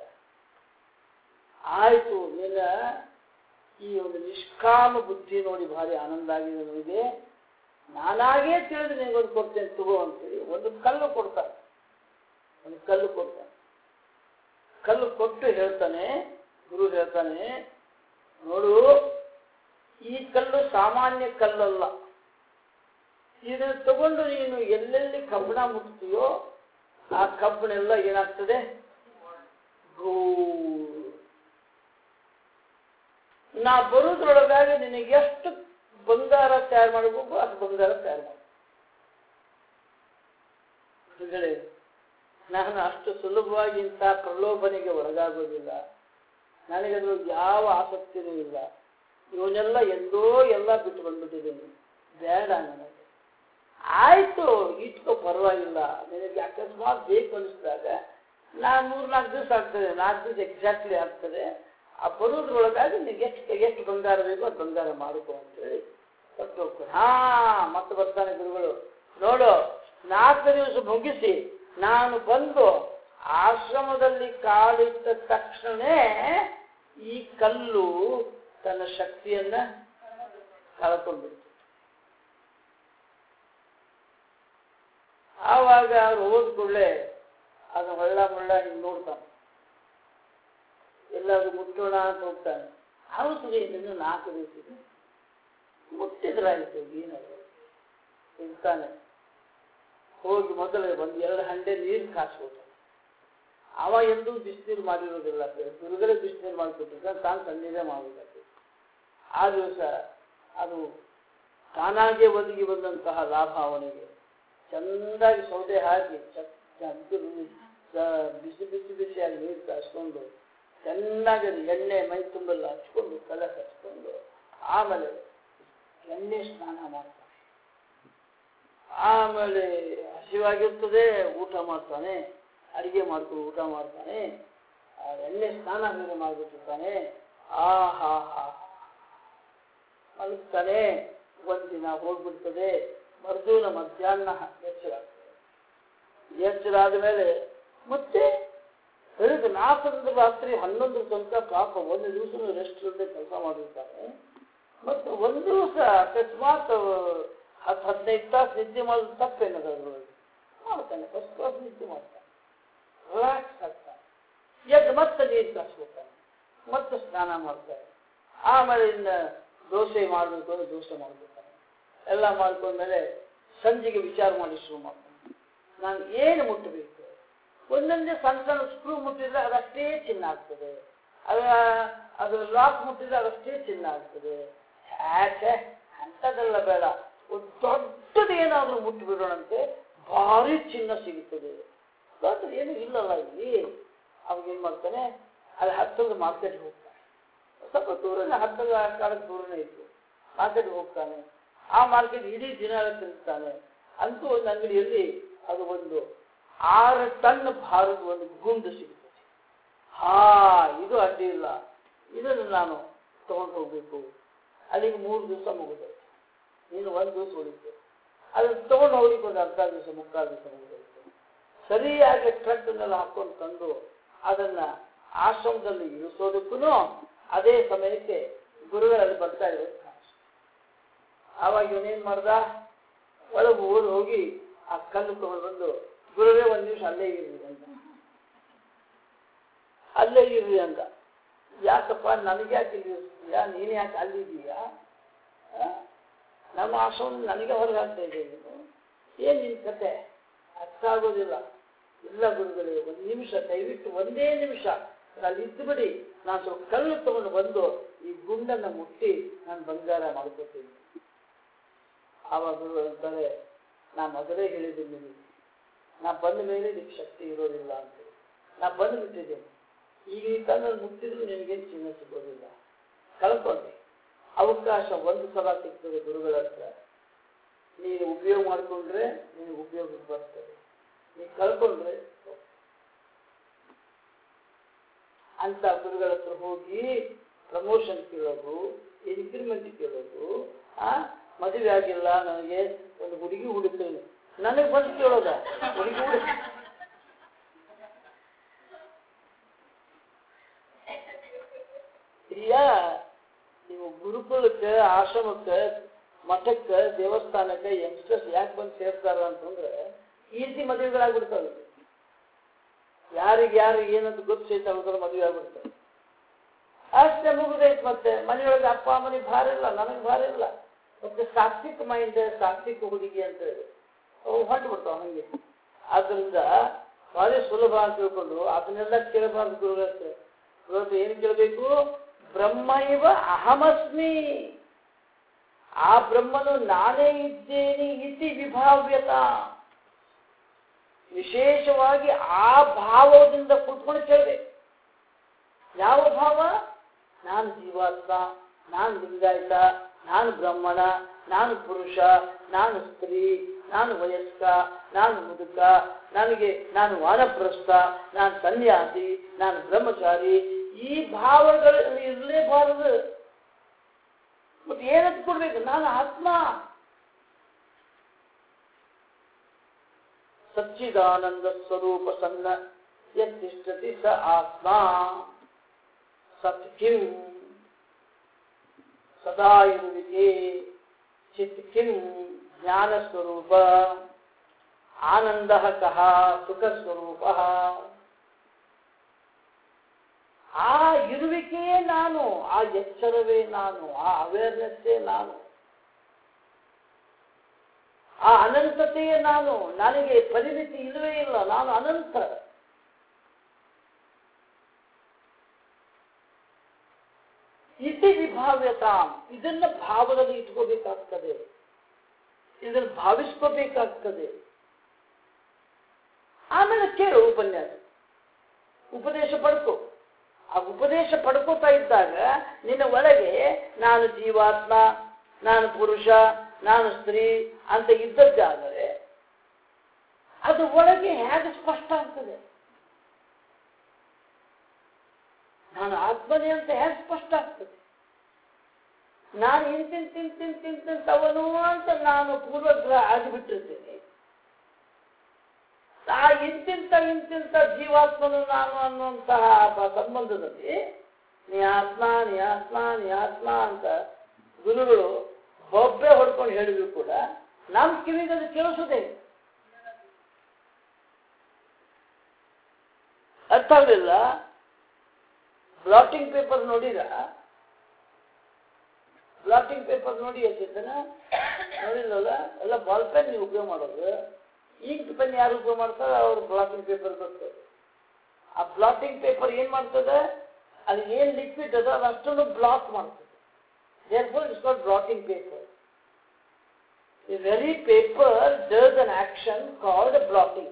ಆಯ್ತು ನಿನ್ನ ಈ ಒಂದು ನಿಷ್ಕಾಮ ಬುದ್ಧಿ ನೋಡಿ ಭಾರಿ ಆನಂದ ಆಗಿದೆ ನನಗೆ ನಾನಾಗೇ ತಿಳಿದು ನಿನಗೊಂದು ಕೊಡ್ತೇನೆ ತಗೋ ಅಂತೇಳಿ ಒಂದು ಕಲ್ಲು ಕೊಡ್ತಾನೆ ಒಂದು ಕಲ್ಲು ಕೊಡ್ತಾನೆ ಕಲ್ಲು ಕೊಟ್ಟು ಹೇಳ್ತಾನೆ ಗುರು ಹೇಳ್ತಾನೆ ನೋಡು ಈ ಕಲ್ಲು ಸಾಮಾನ್ಯ ಕಲ್ಲಲ್ಲ ಇದನ್ನು ತಗೊಂಡು ನೀನು ಎಲ್ಲೆಲ್ಲಿ ಕಬ್ಬಣ ಮುಟ್ತೀಯೋ ಆ ಕಬ್ಬಣೆಲ್ಲ ಏನಾಗ್ತದೆ ಗೋ ನಾ ಬರೋದ್ರೊಳಗಾಗಿ ನಿನಗೆ ಎಷ್ಟು ಬಂಗಾರ ತಯಾರು ಮಾಡಬೇಕು ಅಷ್ಟು ಬಂಗಾರ ತಯಾರು ಮಾಡು ಗುರುಗಳೇ ನಾನು ಅಷ್ಟು ಸುಲಭವಾಗಿ ಇಂಥ ಪ್ರಲೋಭನೆಗೆ ಒಳಗಾಗೋದಿಲ್ಲ ನನಗದು ಯಾವ ಆಸಕ್ತಿನೂ ಇಲ್ಲ ಇವನ್ನೆಲ್ಲ ಎಂದೋ ಎಲ್ಲ ಬಿಟ್ಟು ಬಂದ್ಬಿಟ್ಟಿದ್ದೀನಿ ಬೇಡ ನನಗೆ ಆಯ್ತು ಇಟ್ಕೋ ಪರವಾಗಿಲ್ಲ ನಿನಗೆ ಅಕಸ್ಮಾತ್ ಬೇಕು ಅನಿಸಿದಾಗ ನಾನು ಮೂರು ನಾಲ್ಕು ದಿವಸ ಆಗ್ತದೆ ನಾಲ್ಕು ದಿವಸ ಎಕ್ಸಾಕ್ಟ್ಲಿ ಆಗ್ತದೆ ಆ ಬರೋದ್ರೊಳಗಾಗಿ ನಿನಗೆ ಎಷ್ಟು ಎಷ್ಟು ಬಂಗಾರ ಬೇಕೋ ಅದು ಬಂಗಾರ ಮಾಡ್ಕೊ ಅಂತೇಳಿ ಕೊಟ್ಟು ಹೋಗ್ತಾರೆ ಹಾ ಮತ್ತೆ ಬರ್ತಾನೆ ಗುರುಗಳು ನೋಡು ನಾಲ್ಕು ದಿವಸ ಮುಗಿಸಿ ನಾನು ಬಂದು ಆಶ್ರಮದಲ್ಲಿ ಕಾಲಿಟ್ಟ ತಕ್ಷಣನೇ ಈ ಕಲ್ಲು ತನ್ನ ಶಕ್ತಿಯನ್ನ ಕಳ್ಕೊಂಡ್ಬಿಡ್ತು ಆವಾಗ ಅವ್ರು ಹೋದ ಕೂಡಲೇ ಅದು ಹೊಳ್ಳ ಮುಳ್ಳ ಹಿಂಗೆ ನೋಡ್ತಾನೆ ಎಲ್ಲಾದ್ರೂ ಮುಟ್ಟೋಣ ಅಂತ ಹೋಗ್ತಾನೆ ಹೌದು ಇನ್ನು ನಾಲ್ಕು ದಿವಸ ಮುಟ್ಟಿದ್ರಾಯ್ತು ಏನದು ಇರ್ತಾನೆ ಹೋಗಿ ಮೊದಲೇ ಒಂದು ಎರಡು ಹಂಡೆ ನೀರು ಕಾಸ್ಕೊತಾನೆ ಅವ ಎಂದೂ ಬಿಸಿನೀರು ಮಾಡಿರೋದಿಲ್ಲ ಗುರುಗಳೇ ಬಿಸಿನೀರು ಮಾಡಿಕೊಟ್ಟಿರ್ತಾನೆ ತಾನು ತಣ್ಣೀರೇ ಮಾಡಬೇಕಾಗ್ತದೆ ಆ ದಿವಸ ಅದು ತಾನಾಗೆ ಒದಗಿ ಬಂದಂತಹ ಲಾಭ ಅವನಿಗೆ ಚೆಂದಾಗಿ ಸೌದೆ ಹಾಕಿ ಚಕ್ ಅದು ಸ- ಬಿಸಿ ಬಿಸಿ ಬಿಸಿಯಾಗಿ ನೀರು ಕಾಯಿಸ್ಕೊಂಡು ಚೆನ್ನಾಗಿ ಅದು ಎಣ್ಣೆ ಮೈ ತುಂಬೆಲ್ಲ ಹಚ್ಕೊಂಡು ತಲೆ ಹಚ್ಕೊಂಡು ಆಮೇಲೆ ಎಣ್ಣೆ ಸ್ನಾನ ಮಾಡ್ತಾನೆ ಆಮೇಲೆ ಹಸಿವಾಗಿರ್ತದೆ ಊಟ ಮಾಡ್ತಾನೆ ಅಡಿಗೆ ಮಾಡ್ಕೊಂಡು ಊಟ ಮಾಡ್ತಾನೆ ಆ ಎಣ್ಣೆ ಸ್ನಾನ ಬೇರೆ ಮಾಡಿಬಿಟ್ಟಿರ್ತಾನೆ ಆ ಹಾ ಹಾ ಮಲಗ್ತಾನೆ ಒಂದಿನ ಹೋಗ್ಬಿಡ್ತದೆ ಮರುದಿನ ಮಧ್ಯಾಹ್ನ ಎಚ್ಚರ ಆಗ್ತದೆ ಎಚ್ಚರ ಆದಮೇಲೆ ಮತ್ತೆ ಬೆಳಿಗ್ಗೆ ನಾಲ್ಕರಿಂದ ರಾತ್ರಿ ಹನ್ನೊಂದರ ತನಕ ಪಾಪ ಒಂದು ದಿವಸ ರೆಸ್ಟ್ ಇಲ್ಲದೆ ಕೆಲಸ ಮಾಡಿರ್ತಾನೆ ಮತ್ತು ಒಂದು ದಿವಸ ಅಕಸ್ಮಾತ್ ಹತ್ತು ಹದಿನೈದು ತಾಸು ನಿದ್ದೆ ಮಾಡೋದು ತಪ್ಪೇನದ ಅದ್ರೊಳಗೆ ಮಾಡ್ತಾನೆ ಫಸ್ಟ್ ಕ್ಲಾಸ್ ನಿದ್ದೆ ಮಾಡ್ತಾನೆ ರಿಲ್ಯಾಕ್ಸ್ ಆಗ್ತಾನೆ ಎದ್ದು ಮತ್ತೆ ನೀರು ಕಾಸ್ಕೊತಾನೆ ಮತ್ತೆ ಸ್ನಾನ ಮಾಡ್ತಾನೆ ಆಮೇಲೆ ಇನ್ನು ದೋಸೆ ಮಾಡಬೇಕು ಅಂದ್ರೆ ದೋಸೆ ಮಾಡ್ಕೊತಾನೆ ಎಲ್ಲ ಮಾಡ್ಕೊಂಡ್ಮೇಲೆ ಸಂಜೆಗೆ ವಿಚಾರ ಮಾಡಿ ಶುರು ಮಾಡ್ತಾನೆ ನಾನು ಏನು ಮುಟ್ಟಬೇಕು ಒಂದೊಂದೇ ಸಣ್ಣ ಸಣ್ಣ ಸ್ಕ್ರೂ ಮುಟ್ಟಿದ್ರೆ ಅದಷ್ಟೇ ಚಿನ್ನ ಆಗ್ತದೆ ಅದ ಅದು ಲಾಕ್ ಮುಟ್ಟಿದ್ರೆ ಅದಷ್ಟೇ ಚಿನ್ನ ಆಗ್ತದೆ ಯಾಕೆ ಅಂಥದ್ದೆಲ್ಲ ಬೇಡ ಒಂದು ದೊಡ್ಡದು ಏನಾದರೂ ಮುಟ್ಟಿಬಿಡೋಣಂತೆ ಭಾರಿ ಚಿನ್ನ ಸಿಗುತ್ತದೆ ದೊಡ್ಡದು ಏನು ಇಲ್ಲಲ್ಲ ಇಲ್ಲಿ ಅವಾಗ ಏನು ಮಾಡ್ತಾನೆ ಅಲ್ಲಿ ಹತ್ತದ ಮಾರ್ಕೆಟ್ಗೆ ಹೋಗ್ತಾನೆ ಸ್ವಲ್ಪ ದೂರನೇ ಹತ್ತದ ಕಾಲಕ್ಕೆ ದೂರನೇ ಇತ್ತು ಮಾರ್ಕೆಟ್ಗೆ ಹೋಗ್ತಾನೆ ಆ ಮಾರ್ಕೆಟ್ ಇಡೀ ದಿನ ಎಲ್ಲ ತಿರುಗ್ತಾನೆ ಅಂತೂ ಒಂದು ಅಂಗಡಿಯಲ್ಲಿ ಅದು ಒಂದು ಆರು ಟನ್ ಭಾರದ ಒಂದು ಗುಂಡು ಸಿಗುತ್ತದೆ ಹಾ ಇದು ಅಡ್ಡಿ ಇಲ್ಲ ಇದನ್ನು ನಾನು ತಗೊಂಡು ಹೋಗ್ಬೇಕು ಅಲ್ಲಿಗೆ ಮೂರು ದಿವಸ ಮುಗಿದೋಯ್ತು ಇನ್ನು ಒಂದು ದಿವಸ ಉಳಿತು ಅದನ್ನು ತಗೊಂಡು ಹೋಗ್ಲಿಕ್ಕೆ ಒಂದು ಅರ್ಧ ದಿವಸ ಮುಕ್ಕಾಲು ದಿವಸ ಮುಗಿದೋಯ್ತು ಸರಿಯಾಗಿ ಟ್ರಕ್ನೆಲ್ಲ ಹಾಕೊಂಡು ತಂದು ಅದನ್ನ ಆಶ್ರಮದಲ್ಲಿ ಇಳಿಸೋದಕ್ಕೂ ಅದೇ ಸಮಯಕ್ಕೆ ಗುರುಗಳಲ್ಲಿ ಬರ್ತಾ ಇರೋದು ಕಾಣಿಸ್ತು ಆವಾಗ ಇವನೇನ್ ಮಾಡ್ದ ಒಳಗೆ ಓಡಿ ಹೋಗಿ ಆ ಕಲ್ಲು ತಗೊಂಡು ಬಂದು ಗುರುವೇ ಒಂದು ನಿಮಿಷ ಅಲ್ಲೇ ಇರ್ರಿ ಅಂತ ಅಲ್ಲೇ ಇರ್ರಿ ಅಂತ ಯಾಕಪ್ಪ ನನಗೆ ಯಾಕೆ ಇಲ್ಲಿ ಇರ್ತೀಯಾ ನೀನು ಯಾಕೆ ಅಲ್ಲಿದ್ದೀಯಾ ಆ? ನಮ್ಮ ಆಶ್ರಮದಲ್ಲಿ ನನಗೆ ಹೊರಗೆ ಹಾಕ್ತಾ ಇದ್ದೀಯ ನೀನು ಏನ್ ನಿನ್ ಕತೆ ಅರ್ಥ ಆಗೋದಿಲ್ಲ ಇಲ್ಲ ಗುರುಗಳೇ ಒಂದು ನಿಮಿಷ ದಯವಿಟ್ಟು ಒಂದೇ ನಿಮಿಷ ಅಲ್ಲಿ ಇದ್ದು ಬಿಡಿ ನಾನು ಸ್ವಲ್ಪ ಕಲ್ಲು ತಗೊಂಡು ಬಂದು ಈ ಗುಂಡನ್ನ ಮುಟ್ಟಿ ನಾನು ಬಂಗಾರ ಮಾಡ್ಕೋತೀನಿ ಆವಾಗ ಗುರು ಅಂತಾರೆ ನಾ ಮೊದಲೇ ಹೇಳಿದ್ದೀನಿ ನಿಮಗೆ ನಾ ಬಂದ ಮೇಲೆ ನಿಮ್ಗೆ ಶಕ್ತಿ ಇರೋದಿಲ್ಲ ಅಂತ ನಾ ಬಂದು ಬಿಟ್ಟಿದ್ದೇನೆ ಈಗ ಈ ಕಲ್ಲನ್ನು ಮುಟ್ಟಿದ್ರು ನಿಮಗೇನು ಚಿನ್ನ ಸಿಗೋದಿಲ್ಲ ಕಳ್ಕೊಂಡೆ ಅವಕಾಶ ಒಂದು ಸಲ ಸಿಗ್ತದೆ ಗುರುಗಳ ಹತ್ರ ನೀನು ಉಪಯೋಗ ಮಾಡಿಕೊಂಡ್ರೆ ನಿನಗೆ ಉಪಯೋಗಕ್ಕೆ ಬರ್ತದೆ ನೀನು ಕಳ್ಕೊಂಡ್ರೆ ಹೋಗ್ತದೆ. ಅಂತ ಗುರುಗಳ ಹತ್ರ ಹೋಗಿ ಪ್ರಮೋಷನ್ ಕೇಳೋದು ಇನ್ಕ್ರಿಮೆಂಟ್ ಕೇಳೋದು ಆ ಮದುವೆ ಆಗಿಲ್ಲ ನನಗೆ ಒಂದು ಹುಡುಗಿ ಹುಡುಕ್ತೇನೆ ನನಗೆ ಬಂದು ಕೇಳೋದ ಹುಡುಗಿ ಹುಡುಗ ಇಲ್ಲ ನೀವು ಗುರುಕುಲಕ್ಕೆ ಆಶ್ರಮಕ್ಕೆ ಮಠಕ್ಕೆ ದೇವಸ್ಥಾನಕ್ಕೆ ಯಂಗ್ಸ್ಟರ್ಸ್ ಯಾಕೆ ಬಂದು ಸೇರ್ತಾರ ಅಂತಂದ್ರೆ ಈ ರೀತಿ ಮದುವೆಗಳಾಗ್ಬಿಡ್ತಾವೆ ಯಾರಿಗೆ ಯಾರು ಏನಂತ ಗೊತ್ತು ಸಹಿತ ಅವ್ರ ಮದುವೆ ಆಗ್ಬಿಡ್ತಾರೆ ಅಷ್ಟೇ ಮುಗಿದೈತೆ ಮತ್ತೆ ಮನೆಯೊಳಗೆ ಅಪ್ಪ ಅಮ್ಮನಿ ಭಾರ ಇಲ್ಲ ನನಗೆ ಭಾರ ಇಲ್ಲ ಮತ್ತೆ ಸಾತ್ವಿಕ ಮೈಂಡ್ ಸಾತ್ವಿಕ ಹುಡುಗಿ ಅಂತ ಹೇಳಿ ಅವು ಹೊಂಟು ಬಿಡ್ತಾವ ಹಂಗೆ ಆದ್ರಿಂದ ಭಾರಿ ಸುಲಭ ಅಂತ ತಿಳ್ಕೊಂಡು ಅದನ್ನೆಲ್ಲ ಕೇಳಬಾರ್ದು ಗುರುಗಳ ಹತ್ರ ಗುರುಗಳ ಏನು ಕೇಳಬೇಕು ಬ್ರಹ್ಮ ಇವ ಅಹಮಸ್ಮಿ ಆ ಬ್ರಹ್ಮನು ನಾನೇ ಇದ್ದೇನೆ ಇತಿ ವಿಭಾವ್ಯತ ವಿಶೇಷವಾಗಿ ಆ ಭಾವದಿಂದ ಕೂತ್ಕೊಂಡು ಕೇಳಬೇಕು ಯಾವ ಭಾವ ನಾನು ಜೀವಾತ್ಮ ನಾನು ಲಿಂಗಾಯತ ನಾನು ಬ್ರಹ್ಮಣ ನಾನು ಪುರುಷ ನಾನು ಸ್ತ್ರೀ ನಾನು ವಯಸ್ಕ ನಾನು ಮುದುಕ ನನಗೆ ನಾನು ವಾನಪ್ರಸ್ಥ ನಾನು ಸನ್ಯಾಸಿ ನಾನು ಬ್ರಹ್ಮಚಾರಿ ಈ ಭಾವಗಳು ಇರಲೇಬಾರದು ಮತ್ತೆ ಏನಂತ ಕೊಡ್ಬೇಕು ನಾನು ಆತ್ಮ ಸಚ್ಚಿದಾನಂದ ಸ್ವರೂಪ ಸನ್ನ ಯತ್ತಿಷ್ಠತಿ ಸ ಆತ್ಮ ಸತ್ ಕಿಂ ಸದಾ ಇರುವಿಕೆ ಚಿತ್ ಕಿಂ ಜ್ಞಾನ ಸ್ವರೂಪ ಆನಂದ ಕಹ ಸುಖ ಸ್ವರೂಪ ಆ ಇರುವಿಕೆಯೇ ನಾನು ಆ ಎಚ್ಚರವೇ ನಾನು ಆ ಅವೇರ್ನೆಸ್ಸೇ ನಾನು ಆ ಅನಂತತೆಯೇ ನಾನು ನನಗೆ ಪರಿಮಿತಿ ಇಲ್ಲವೇ ಇಲ್ಲ ನಾನು ಅನಂತ ಇತಿ ವಿಭಾವ್ಯತಾಂ ಇದನ್ನ ಭಾವದಲ್ಲಿ ಇಟ್ಕೋಬೇಕಾಗ್ತದೆ ಇದನ್ನು ಭಾವಿಸ್ಕೋಬೇಕಾಗ್ತದೆ ಆಮೇಲೆ ಕೇಳು ಉಪನ್ಯಾಸ ಉಪದೇಶ ಪಡ್ಕೋ ಆ ಉಪದೇಶ ಪಡ್ಕೋತಾ ಇದ್ದಾಗ ನಿನ್ನ ಒಳಗೆ ನಾನು ಜೀವಾತ್ಮ ನಾನು ಪುರುಷ ನಾನು ಸ್ತ್ರೀ ಅಂತ ಇದ್ದದ್ದಾದರೆ ಅದು ಒಳಗೆ ಹೇಗೆ ಸ್ಪಷ್ಟ ಆಗ್ತದೆ ನಾನು ಆತ್ಮನೇ ಅಂತ ಹೇಗೆ ಸ್ಪಷ್ಟ ಆಗ್ತದೆ ನಾನು ಇಂತಿಂತ ಇಂತಿಂತ ಇಂತಿಂತವನು ಅಂತ ನಾನು ಪೂರ್ವಗ್ರಹ ಆಗಿಬಿಟ್ಟಿರ್ತೇನೆ ಆ ಇಂತಿಂತ ಇಂತಿಂತ ಜೀವಾತ್ಮನು ನಾನು ಅನ್ನುವಂತಹ ಬ- ಸಂಬಂಧದಲ್ಲಿ ನೀ ಆತ್ಮ ನೀ ಆತ್ಮ ನೀ ಆತ್ಮ ಅಂತ ಗುರುಗಳು ಬೊಬ್ಬೆ ಹೊಡ್ಕೊಂಡು ಹೇಳಿದ್ರು ಕೂಡ ನಮ್ಮ ಕಿವಿಗೆ ಅದು ಕೇಳಿಸೋದೇ ಇಲ್ಲ. ಅರ್ಥ ಆಗಲಿಲ್ಲ ಬ್ಲಾಟಿಂಗ್ ಪೇಪರ್ ನೋಡಿರ ಬ್ಲಾಟಿಂಗ್ ಪೇಪರ್ ನೋಡಿ ಎಷ್ಟಿದ್ದನ ನೋಡಿಲ್ಲಲ್ಲ ಎಲ್ಲ ಬಾಲ್ ಪೆನ್ ನೀವು ಉಪಯೋಗ ಮಾಡೋದು ಇಂಕ್ ಪೆನ್ ಯಾರು ಉಪಯೋಗ ಮಾಡ್ತಾರೆ ಅವ್ರು ಬ್ಲಾಟಿಂಗ್ ಪೇಪರ್ ಗೊತ್ತು ಆ ಬ್ಲಾಟಿಂಗ್ ಪೇಪರ್ ಏನ್ ಮಾಡ್ತದೆ ಅದು ಏನ್ ಲಿಕ್ವಿಡ್ ಅದ ಅದು ಅಷ್ಟನ್ನು ಬ್ಲಾಕ್ ಮಾಡ್ತದೆ therefore it's called blotting paper the very paper does an action called blotting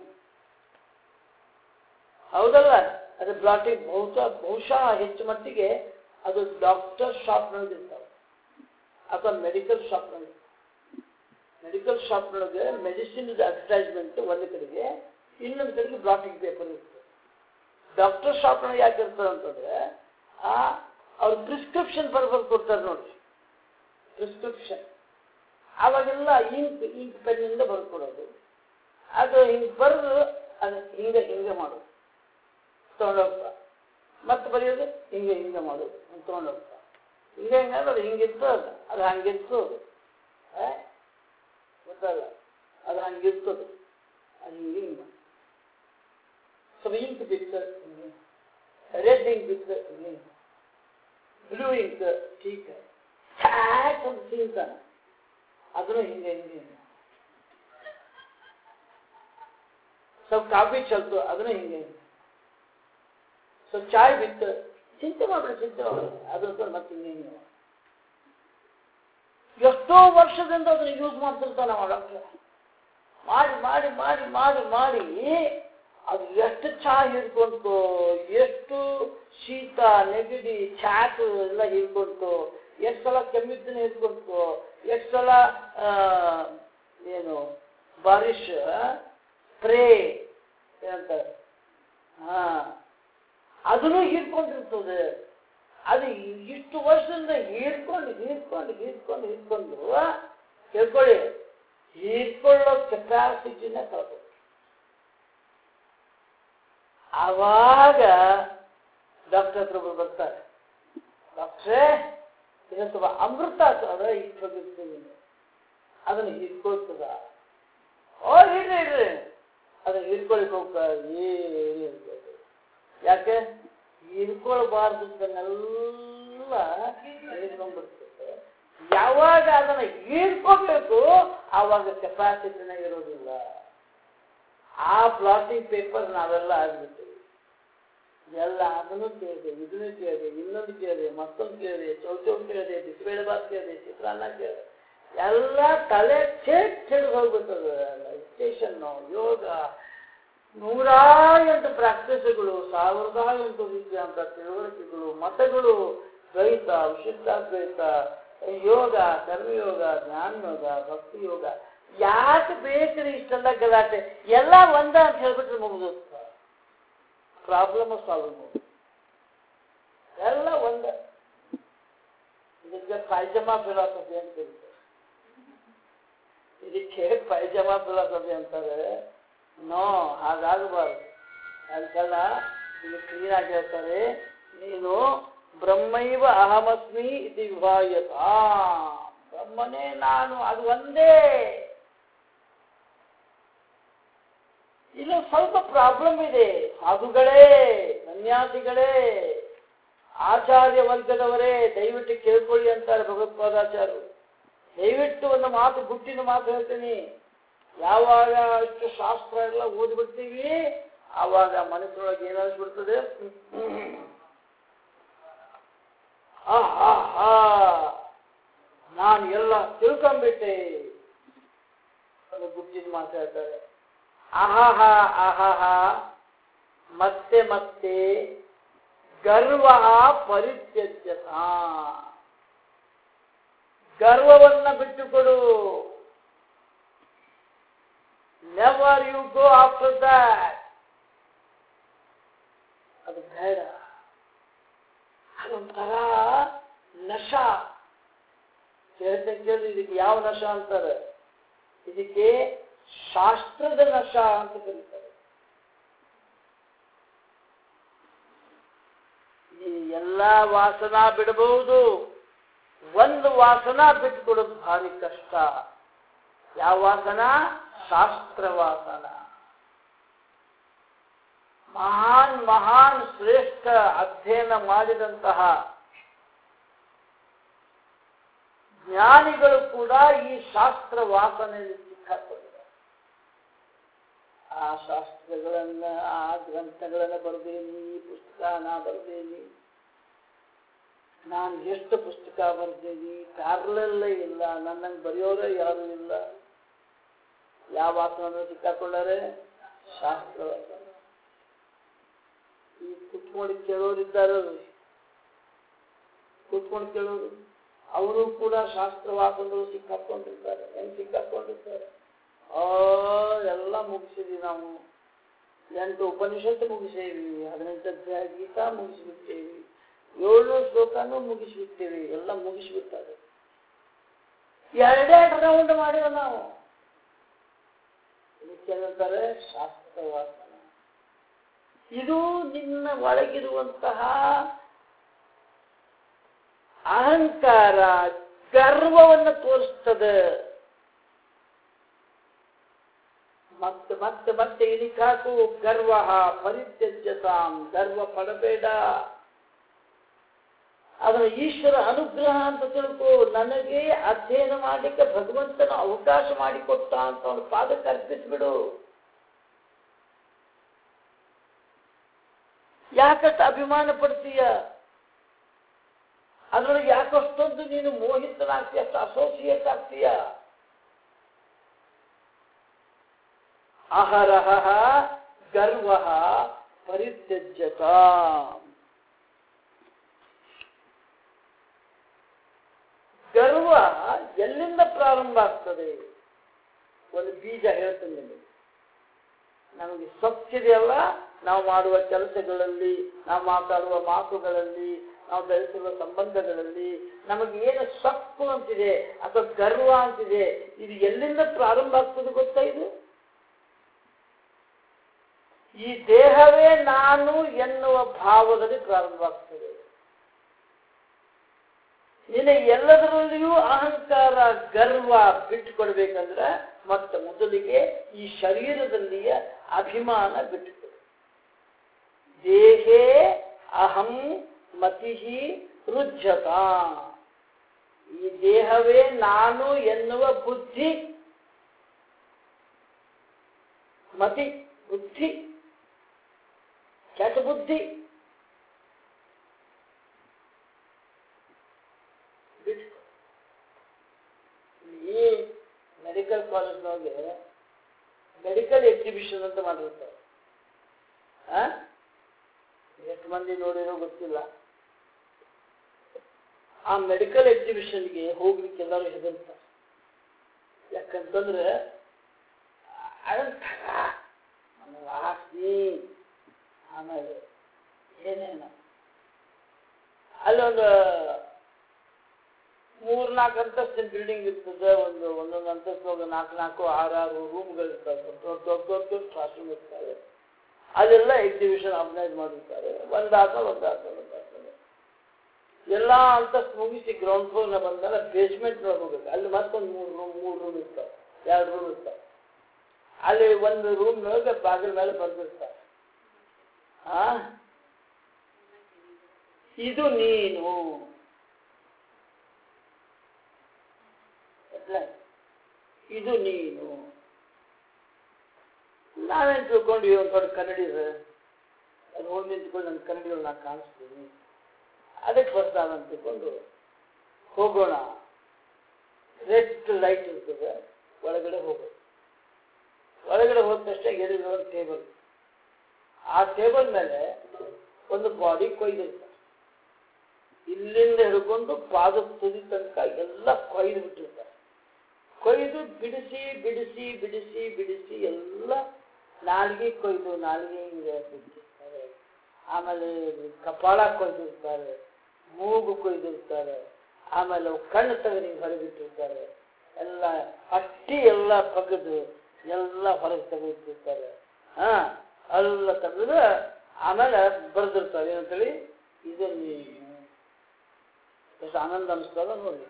ಹೌದಲ್ಲ ಅದು ಬ್ಲಾಟಿಂಗ್ ಬಹುಶಃ ಬಹುಶಃ ಹೆಚ್ಚು ಮಟ್ಟಿಗೆ ಅದು ಡಾಕ್ಟರ್ ಶಾಪ್ನೊಳಗೆ ಇರ್ತಾವೆ ಅಥವಾ ಮೆಡಿಕಲ್ ಶಾಪ್ನೊಳಗೆ ಮೆಡಿಕಲ್ ಶಾಪ್ನೊಳಗೆ ಮೆಡಿಸಿನ್ ಅಡ್ವರ್ಟೈಸ್ಮೆಂಟ್ ಒಂದು ಕಡೆಗೆ ಇನ್ನೊಂದು ಕಡೆಗೆ ಬ್ಲಾಟಿಂಗ್ ಪೇಪರ್ ಇರ್ತದೆ ಡಾಕ್ಟರ್ ಶಾಪ್ನೊಳಗೆ ಯಾಕೆ ಇರ್ತದೆ ಅಂತಂದ್ರೆ ಆ ಅವ್ರು ಪ್ರಿಸ್ಕ್ರಿಪ್ಷನ್ ಬರ್ಬರ್ ಕೊಡ್ತಾರೆ ನೋಡಿ ಪ್ರಿಸ್ಕ್ರಿಪ್ಷನ್ ಅವಾಗೆಲ್ಲ ಇಂಕ್ ಇಂಕ್ ಪೆನ್ನಿಂದ ಬರ್ಕೊಡೋದು ಅದು ಹಿಂಗೆ ಬರೆದು ಅದು ಹಿಂಗೆ ಹಿಂಗೆ ಮಾಡೋದು ತೊಗೊಂಡೋಗ್ತಾ ಮತ್ತೆ ಬರೆಯೋದು ಹಿಂಗೆ ಹಿಂಗೆ ಮಾಡೋದು ಅಂತ ತೊಗೊಂಡೋಗ್ತಾ ಹಿಂಗೆ ಹಿಂಗೆ ಅಂದ್ರೆ ಅದು ಹಿಂಗಿರ್ತದ ಅದು ಹಂಗಿರ್ತದೆ ಆ? ಗೊತ್ತಲ್ಲ ಅದು ಹಂಗಿರ್ತದೆ ಅದು ಹಿಂಗೆ ಹಿಂಗೆ ಸ್ವಲ್ಪ ಇಂಕ್ ಬಿತ್ತು ಹಿಂಗೆ ರೆಡ್ ಇಂಕ್ ಬಿತ್ತು ಹಿಂಗೆ ಬ್ಲೂ ಇಂಕ್ ठीक है ಚಾಟ್ ಅಂತ ತಿಂತಾನೆ ಅದನ್ನು ಹಿಂಗೆ ಹಿಂಗೆ ಹಿಂಗೆ ಸ್ವಲ್ಪ ಕಾಫಿ ಚಲ್ತು ಅದನ್ನು ಹಿಂಗೆ ಹಿಂಗೆ ಸ್ವಲ್ಪ ಚಾಯ್ ಬಿತ್ತು ಚಿಂತೆ ಮಾಡ್ಬೇಡಿ ಚಿಂತೆ ಮಾಡ್ಬೇಡಿ ಅದ್ರ ಮತ್ತೆ ಹಿಂಗೆ ಹಿಂಗೆ ಎಷ್ಟೋ ವರ್ಷದಿಂದ ಅದನ್ನ ಯೂಸ್ ಮಾಡ್ತಿರ್ತಾನೆ ಅವ ಡಾಕ್ಟರ್ ಮಾಡಿ ಮಾಡಿ ಮಾಡಿ ಮಾಡಿ ಮಾಡಿ ಅದು ಎಷ್ಟು ಚಹಾ ಹಿಡ್ಕೊಂತು ಎಷ್ಟು ಶೀತ ನೆಗಡಿ ಚಾಟ್ ಎಲ್ಲ ಹಿಡ್ಕೊಂತು ಎಷ್ಟು ಸಲ ಕೆಮ್ಮಿದ್ದನ್ನ ಹಿಡ್ಕೊಂತು ಎಷ್ಟು ಸಲ ಆ, ಏನು ಬಾರಿಶ್ ಸ್ಪ್ರೇ ಏನಂತಾರೆ ಹಾ ಅದನ್ನು ಹೀರ್ಕೊಂಡಿರ್ತದೆ ಅದು ಇಷ್ಟು ವರ್ಷದಿಂದ ಹೀರ್ಕೊಂಡು ಹೀರ್ಕೊಂಡು ಹೀರ್ಕೊಂಡು ಹೀರ್ಕೊಂಡು ಕೇಳ್ಕೊಳ್ಳಿ ಹೀರ್ಕೊಳ್ಳೋ ಕೆಪಾಸಿಟಿನ ಕಳ್ಕೊಂಡು ಆವಾಗ ಡಾಕ್ಟರ್ ಹತ್ರ ಒಬ್ರು ಬರ್ತಾರೆ ಡಾಕ್ಟ್ರೇ ಇದನ್ನ ಸ್ವಲ್ಪ ಅಮೃತ ಅದ ಇಷ್ಟು ಹೋಗಿರ್ತೀವಿ ಅದನ್ನು ಹಿಡ್ಕೊಳ್ತದ ಓ ಇಡ್ರಿ ಇಡ್ರಿ ಅದನ್ನ ಹಿಡ್ಕೊಳಿಕ್ ಹೋಗ್ತಾರೆ ಏನು ಇರ್ತದೆ ಯಾಕೆ ಹಿಡ್ಕೊಳ್ಬಾರ್ದನ್ನೆಲ್ಲ ಹಿಡ್ಕೊಂಡ್ಬಿಡ್ತದೆ ಯಾವಾಗ ಅದನ್ನ ಹಿಡ್ಕೋಬೇಕು ಆವಾಗ ಕೆಪಾಸಿಟಿನ ಇರೋದಿಲ್ಲ ಆ ಪ್ಲಾಸ್ಟಿಕ್ ಪೇಪರ್ ನಾವೆಲ್ಲ ಆಗ್ಬಿಟ್ಟಿವಿ ಎಲ್ಲ ಅದನ್ನು ಕೇಳಿದೆ ಇದನ್ನು ಕೇಳಿದೆ ಇನ್ನೊಂದು ಕೇಳಿದೆ ಮತ್ತೊಂದು ಕೇಳಿದೆ ಚೌಚೌ ಕೇಳಿದೆ ಬಿಸಿಬೇಳೆ ಬಾತ್ ಕೇಳಿದೆ ಚಿತ್ರಾನ್ನ ಕೇಳಿದೆ ಎಲ್ಲ ತಲೆ ಚೆಟ್ ಹಿಡಿದು ಹೋಗ್ಬಿಟ್ಟದು ಮೆಡಿಟೇಷನ್ನು ಯೋಗ ನೂರ ಎಂಟು ಪ್ರಾಕ್ಟೀಸ್ಗಳು ಸಾವಿರದ ಎಂಟು ರೀತಿಯಂತ ತಿಳುವಳಿಕೆಗಳು ಮತಗಳು ದ್ವೈತ ವಿಶಿಷ್ಟಾದ್ವೈತ ಯೋಗ ಕರ್ಮಯೋಗ ಜ್ಞಾನ ಯೋಗ ಭಕ್ತಿ ಯೋಗ ಯಾಕೆ ಬೇಕ್ರಿ ಇಷ್ಟೆಲ್ಲ ಗಲಾಟೆ ಎಲ್ಲ ಒಂದ ಅಂತ ಹೇಳ್ಬಿಟ್ರೆ ಮುಗಿದು ಪ್ರಾಬ್ಲಮ್ ಸಾಲ್ವ್ ಎಲ್ಲ ಒಂದ ಇದಕ್ಕೆ ಪೈಜಮಾ ಫಿಲಾಸಫಿ ಅಂತ ಕರೀತಾರೆ ಇದಕ್ಕೆ ಪೈಜಮಾ ಫಿಲಾಸಫಿ ಅಂತಾರೆ ನೋ ಹಾಗಾಗಬಾರ್ದು ಅದಕ್ಕೆಲ್ಲ ಇಲ್ಲಿ ಕ್ಲೀನ್ ಆಗಿ ಹೇಳ್ತಾರೆ ನೀನು ಬ್ರಹ್ಮೈವ ಅಹಮಸ್ಮಿ ಇದು ವಿಭಾಯತ ಬ್ರಹ್ಮನೇ ನಾನು ಅದು ಒಂದೇ ಇಲ್ಲಿ ಸ್ವಲ್ಪ ಪ್ರಾಬ್ಲಮ್ ಇದೆ ಸಾಧುಗಳೇ ಸನ್ಯಾಸಿಗಳೇ ಆಚಾರ್ಯ ವರ್ಗದವರೇ ದಯವಿಟ್ಟು ಕೇಳ್ಕೊಳ್ಳಿ ಅಂತಾರೆ ಭಗವತ್ಪಾದಾಚಾರ್ಯರು ದಯವಿಟ್ಟು ಒಂದು ಮಾತು ಗುಟ್ಟಿನ ಮಾತು ಹೇಳ್ತೀನಿ ಯಾವಾಗ ಅಷ್ಟು ಶಾಸ್ತ್ರ ಎಲ್ಲ ಓದ್ಬಿಡ್ತೀವಿ ಆವಾಗ ಮನಸ್ಸೊಳಗೆ ಏನಾಗ್ಬಿಡ್ತದೆ ಆಹಾ ನಾನು ಎಲ್ಲ ತಿಳ್ಕೊಂಡ್ಬಿಟ್ಟೆ ಅದು ಗುಟ್ಟಿನ ಮಾತು ಹೇಳ್ತಾರೆ ಅಹಹ ಅಹಹ ಮತ್ತೆ ಮತ್ತೆ ಗರ್ವ ಪರಿತ್ಯಜ್ಯತ ಗರ್ವವನ್ನ ಬಿಟ್ಟುಕೊಡು never you go after that ಅದು ಬೇಡ ಅದೊಂಥರ ನಶ ಹೇಳ್ತೇನೆ ಕೇಳಿ ಇದಕ್ಕೆ ಯಾವ ನಶ ಅಂತಾರೆ ಇದಕ್ಕೆ ಶಾಸ್ತ್ರದ ನಶ ಅಂತ ಕರೀತಾರೆ ಈ ಎಲ್ಲಾ ವಾಸನ ಬಿಡಬಹುದು ಒಂದು ವಾಸನ ಬಿಟ್ಕೊಡೋದು ಭಾರಿ ಕಷ್ಟ ಯಾವ ವಾಸನ ಶಾಸ್ತ್ರ ವಾಸನ ಮಹಾನ್ ಮಹಾನ್ ಶ್ರೇಷ್ಠ ಅಧ್ಯಯನ ಮಾಡಿದಂತಹ ಜ್ಞಾನಿಗಳು ಕೂಡ ಈ ಶಾಸ್ತ್ರ ವಾಸನೆಯಲ್ಲಿ ಸಿಕ್ಕಾಕೊಂಡಿದ್ದಾರೆ ಆ ಶಾಸ್ತ್ರಗಳನ್ನ ಆ ಗ್ರಂಥಗಳನ್ನ ಬರೆದೇನಿ ಈ ಪುಸ್ತಕ ನಾ ಬರೆದೇನಿ ನಾನು ಎಷ್ಟು ಪುಸ್ತಕ ಬರ್ದೇನಿ ಕಾರ್ಲೆಲ್ಲ ಇಲ್ಲ ನನ್ನಂಗೆ ಬರೆಯೋರೇ ಯಾರು ಇಲ್ಲ ಯಾವ ವಾಸನ ಸಿಕ್ಕಾಕೊಂಡಾರೆ ಶಾಸ್ತ್ರ ವಾಸನ ಈ ಕುತ್ಕೊಂಡು ಕೇಳೋರಿದ್ದಾರೆ ಕುತ್ಕೊಂಡು ಕೇಳೋರು ಅವರು ಕೂಡ ಶಾಸ್ತ್ರ ವಾಸನಗಳು ಸಿಕ್ಕಾಕೊಂಡಿರ್ತಾರೆ ಹೆಂಗ್ ಸಿಕ್ಕಾಕೊಂಡಿರ್ತಾರೆ ಆ ಎಲ್ಲ ಮುಗಿಸಿದ್ವಿ ನಾವು ಎಂಟು ಉಪನಿಷತ್ತು ಮುಗಿಸೇವಿ ಹದಿನೆಂಟು ಅಧ್ಯಾಯ ಗೀತಾ ಮುಗಿಸ್ಬಿಟ್ಟೇವಿ ಏಳು ಶ್ಲೋಕನೂ ಮುಗಿಸ್ಬಿಡ್ತೇವೆ ಎಲ್ಲ ಮುಗಿಸ್ಬಿಡ್ತಾರೆ ಎರಡೆರಡು ರೌಂಡ್ ಮಾಡಿವ ನಾವು ಇದಕ್ಕೇನಂತಾರೆ ಶಾಸ್ತ್ರ ವಾಸನ ಇದು ನಿನ್ನ ಒಳಗಿರುವಂತಹ ಅಹಂಕಾರ ಗರ್ವವನ್ನು ತೋರಿಸ್ತದೆ ಮತ್ತೆ ಮತ್ತೆ ಮತ್ತೆ ಇಳಿಕಾಕು ಗರ್ವ ಪರಿತ್ಯಜ್ಯತಾಂ ಗರ್ವ ಪಡಬೇಡ ಅದರ ಈಶ್ವರ ಅನುಗ್ರಹ ಅಂತ ತಿಳ್ಕೊ ನನಗೆ ಅಧ್ಯಯನ ಮಾಡಲಿಕ್ಕೆ ಭಗವಂತನ ಅವಕಾಶ ಮಾಡಿಕೊಟ್ಟ ಅಂತ ಅವನ ಪಾದಕ್ಕೆ ಅರ್ಪಿಸ್ಬಿಡು ಯಾಕಷ್ಟು ಅಭಿಮಾನ ಪಡ್ತೀಯ ಅದರೊಳಗೆ ಯಾಕಷ್ಟೊಂದು ನೀನು ಮೋಹಿತನಾಗ್ತೀಯ ಅಷ್ಟು ಅಸೋಸಿಯೇಟ್ ಆಗ್ತೀಯ ಅಹರಹ ಗರ್ವ ಪರಿತ್ಯಜ್ಯತ ಗರ್ವ ಎಲ್ಲಿಂದ ಪ್ರಾರಂಭ ಆಗ್ತದೆ ಒಂದು ಬೀಜ ಹೇಳ್ತೇನೆ ನಿಮಗೆ ನಮಗೆ ಸೊಕ್ಕಿದೆಯಲ್ಲ ನಾವು ಮಾಡುವ ಕೆಲಸಗಳಲ್ಲಿ ನಾವು ಮಾತಾಡುವ ಮಾತುಗಳಲ್ಲಿ ನಾವು ಬೆಳೆಸಿರುವ ಸಂಬಂಧಗಳಲ್ಲಿ ನಮಗೆ ಏನು ಸೊಕ್ಕು ಅಂತಿದೆ ಅಥವಾ ಗರ್ವ ಅಂತಿದೆ ಇದು ಎಲ್ಲಿಂದ ಪ್ರಾರಂಭ ಆಗ್ತದೆ ಗೊತ್ತಾ ಇದು ಈ ದೇಹವೇ ನಾನು ಎನ್ನುವ ಭಾವದಲ್ಲಿ ಪ್ರಾರಂಭ ಆಗ್ತದೆ ನಿನ್ನ ಎಲ್ಲದರಲ್ಲಿಯೂ ಅಹಂಕಾರ ಗರ್ವ ಬಿಟ್ಟುಕೊಡ್ಬೇಕಂದ್ರೆ ಮತ್ತೆ ಮೊದಲಿಗೆ ಈ ಶರೀರದಲ್ಲಿಯ ಅಭಿಮಾನ ಬಿಟ್ಟುಕೊಡು ದೇಹೇ ಅಹಂ ಮತಿ ರುಜ್ಜತ ಈ ದೇಹವೇ ನಾನು ಎನ್ನುವ ಬುದ್ಧಿ ಮತಿ ಬುದ್ಧಿ ಕೆಟ್ಟ ಬುದ್ಧಿ ಬಿಟ್ಟು ಈ ಮೆಡಿಕಲ್ ಕಾಲೇಜ್ನೊಳಗೆ ಮೆಡಿಕಲ್ ಎಕ್ಸಿಬಿಷನ್ ಅಂತ ಮಾಡಿರ್ತಾರೆ ಆ? ಎಷ್ಟು ಮಂದಿ ನೋಡಿರೋ ಗೊತ್ತಿಲ್ಲ ಆ ಮೆಡಿಕಲ್ ಎಕ್ಸಿಬಿಷನ್ಗೆ ಹೋಗ್ಲಿಕ್ಕೆ ಎಲ್ಲರೂ ಹೆದರ್ತಾರೆ ಯಾಕಂತಂದ್ರೆ ಅದಂತರ ವಾಸನೆ ಆಮೇಲೆ ಏನೇನು ಅಲ್ಲೊಂದು ಮೂರ್ನಾಲ್ಕು ಅಂತಸ್ತಿನ ಬಿಲ್ಡಿಂಗ್ ಇರ್ತದೆ ಒಂದು ಒಂದೊಂದು ಅಂತಸ್ತಿನೊಳಗೆ ನಾಲ್ಕು ನಾಲ್ಕು ಆರಾರು ರೂಮ್ಗಳಿರ್ತವೆ ದೊಡ್ಡ ದೊಡ್ಡ ದೊಡ್ಡ ದೊಡ್ಡ ಕ್ಲಾಸ್ ರೂಮ್ ಇರ್ತವೆ ಅಲ್ಲೆಲ್ಲ ಎಕ್ಸಿಬಿಷನ್ ಆರ್ಗನೈಸ್ ಮಾಡಿರ್ತಾರೆ ಒಂದಾದ್ಮೇಲೆ ಒಂದಾದ್ಮೇಲೆ ಒಂದಾದ್ಮೇಲೆ ಎಲ್ಲ ಅಂತಸ್ತು ಮುಗಿಸಿ ಗ್ರೌಂಡ್ ಫ್ಲೋರ್ನ ಬಂದಾಗ ಬೇಸ್ಮೆಂಟ್ ಹೋಗ್ಬೇಕು ಅಲ್ಲಿ ಮತ್ತೊಂದು ಮೂರು ರೂಮ್ ಮೂರು ರೂಮ್ ಇರ್ತಾವೆ ಎರಡು ರೂಮ್ ಇರ್ತಾವೆ ಅಲ್ಲಿ ಒಂದು ರೂಮ್ನೊಳಗೆ ಬಾಗಿಲ ಮೇಲೆ ಬರ್ದಿರ್ತಾರೆ ಆ ಇದು ನೀನು ಗೊತ್ತಾ? ಇದು ನೀನು ನಾವೇನು ತಿಳ್ಕೊಂಡು ಒಂದು ದೊಡ್ಡ ಕನ್ನಡಿ ಇದೆ ಅದು ಹೋಗಿ ನಿಂತ್ಕೊಂಡು ನನ್ನ ಕನ್ನಡಿಗಳು ನಾನು ಕಾಣಿಸ್ತೀನಿ ಅದಕ್ಕೆ ಬರ್ತಾನ ಅಂತ ತಿಳ್ಕೊಂಡು ಹೋಗೋಣ ರೆಡ್ ಲೈಟ್ ಇರ್ತದೆ ಒಳಗಡೆ ಹೋಗೋದು ಒಳಗಡೆ ಹೋದ ತಕ್ಷಣ ಎದುರುಗಡೆ ಒಂದು ಟೇಬಲ್ ಆ ಟೇಬಲ್ ಮೇಲೆ ಒಂದು ಬಾಡಿ ಕೊಯ್ದಿರ್ತಾರೆ ಇಲ್ಲಿಂದ ಹಿಡ್ಕೊಂಡು ಪಾದ ತುದಿ ತನಕ ಎಲ್ಲ ಕೊಯ್ದು ಬಿಟ್ಟಿರ್ತಾರೆ ಕೊಯ್ದು ಬಿಡಿಸಿ ಬಿಡಿಸಿ ಬಿಡಿಸಿ ಬಿಡಿಸಿ ಎಲ್ಲ ನಾಲ್ಗೆ ಕೊಯ್ದು ನಾಲ್ಗೆ ಹಿಂಗೆ ಬಿಟ್ಟಿರ್ತಾರೆ ಆಮೇಲೆ ಕಪಾಳ ಕೊಯ್ದಿರ್ತಾರೆ ಮೂಗು ಕೊಯ್ದಿರ್ತಾರೆ ಆಮೇಲೆ ಅವು ಕಣ್ಣು ತೆಗೆದು ಹಿಂಗೆ ಹೊರಗಿಟ್ಟಿರ್ತಾರೆ ಎಲ್ಲ ಹಟ್ಟಿ ಎಲ್ಲ ಬಗ್ಗದು ಎಲ್ಲ ಹೊರಗೆ ತೆಗೆದಿಟ್ಟಿರ್ತಾರೆ ಹಾ ಎಲ್ಲ ತೆಗೆದು ಆಮೇಲೆ ಬರೆದಿರ್ತಾರೆ ಏನಂತೇಳಿ ಇದು ನೀನು ಎಷ್ಟು ಆನಂದ ಅನಿಸ್ತದ ನೋಡಿ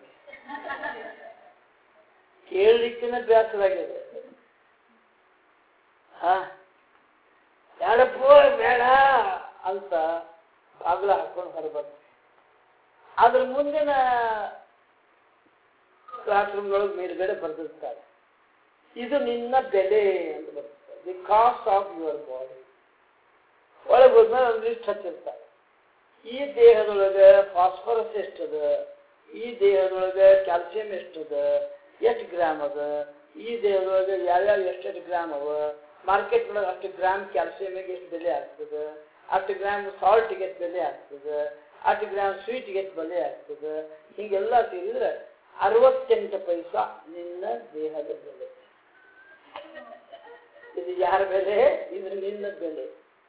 ಕೇಳಲಿಕ್ಕಿನ ಬೇಸರಾಗಿದೆ ಹಾ ಬೇಡಪ್ಪ ಬೇಡ ಅಂತ ಬಾಗಿಲ ಹಾಕೊಂಡು ಹೊರಬರ್ತಾರೆ ಅದ್ರ ಮುಂದಿನ ಕ್ಲಾಸ್ ರೂಮ್ನೊಳಗೆ ಮೇಲ್ಗಡೆ ಬರೆದಿರ್ತಾರೆ ಇದು ನಿನ್ನ ಬೆಲೆ ಅಂತ ಬರ್ತದೆ the cost of your body ಒಳಗೆ ಹೋದ್ಮೇಲೆ ಒಂದು ಲಿಸ್ಟ್ ಹಚ್ಚಿರ್ತಾರೆ ಈ ದೇಹದೊಳಗೆ ಫಾಸ್ಫರಸ್ ಎಷ್ಟದ ಈ ದೇಹದೊಳಗೆ ಕ್ಯಾಲ್ಸಿಯಂ ಎಷ್ಟದ ಎಷ್ಟು ಗ್ರಾಮ್ ಅದ ಈ ದೇಹದೊಳಗೆ ಯಾವ್ಯಾವ ಎಷ್ಟೆಷ್ಟು ಗ್ರಾಮ್ ಅವ ಮಾರ್ಕೆಟ್ ಒಳಗೆ ಅಷ್ಟು ಗ್ರಾಮ್ ಕ್ಯಾಲ್ಸಿಯಮಿಗೆ ಎಷ್ಟು ಬೆಲೆ ಆಗ್ತದೆ ಅಷ್ಟು ಗ್ರಾಮ್ ಸಾಲ್ಟಿಗೆ ಎಷ್ಟು ಬೆಲೆ ಆಗ್ತದೆ ಅಷ್ಟು ಗ್ರಾಮ್ ಸ್ವೀಟ್ಗೆ ಎಷ್ಟು ಬೆಲೆ ಆಗ್ತದೆ ಹೀಗೆಲ್ಲ ಸೇರಿದ್ರೆ ಅರವತ್ತೆಂಟು ಪೈಸಾ ನಿನ್ನ ದೇಹದ ಬೆಲೆ ಇದು ಯಾರ ಬೆಲೆ ಇದು ನಿನ್ನ ಬೆಲೆ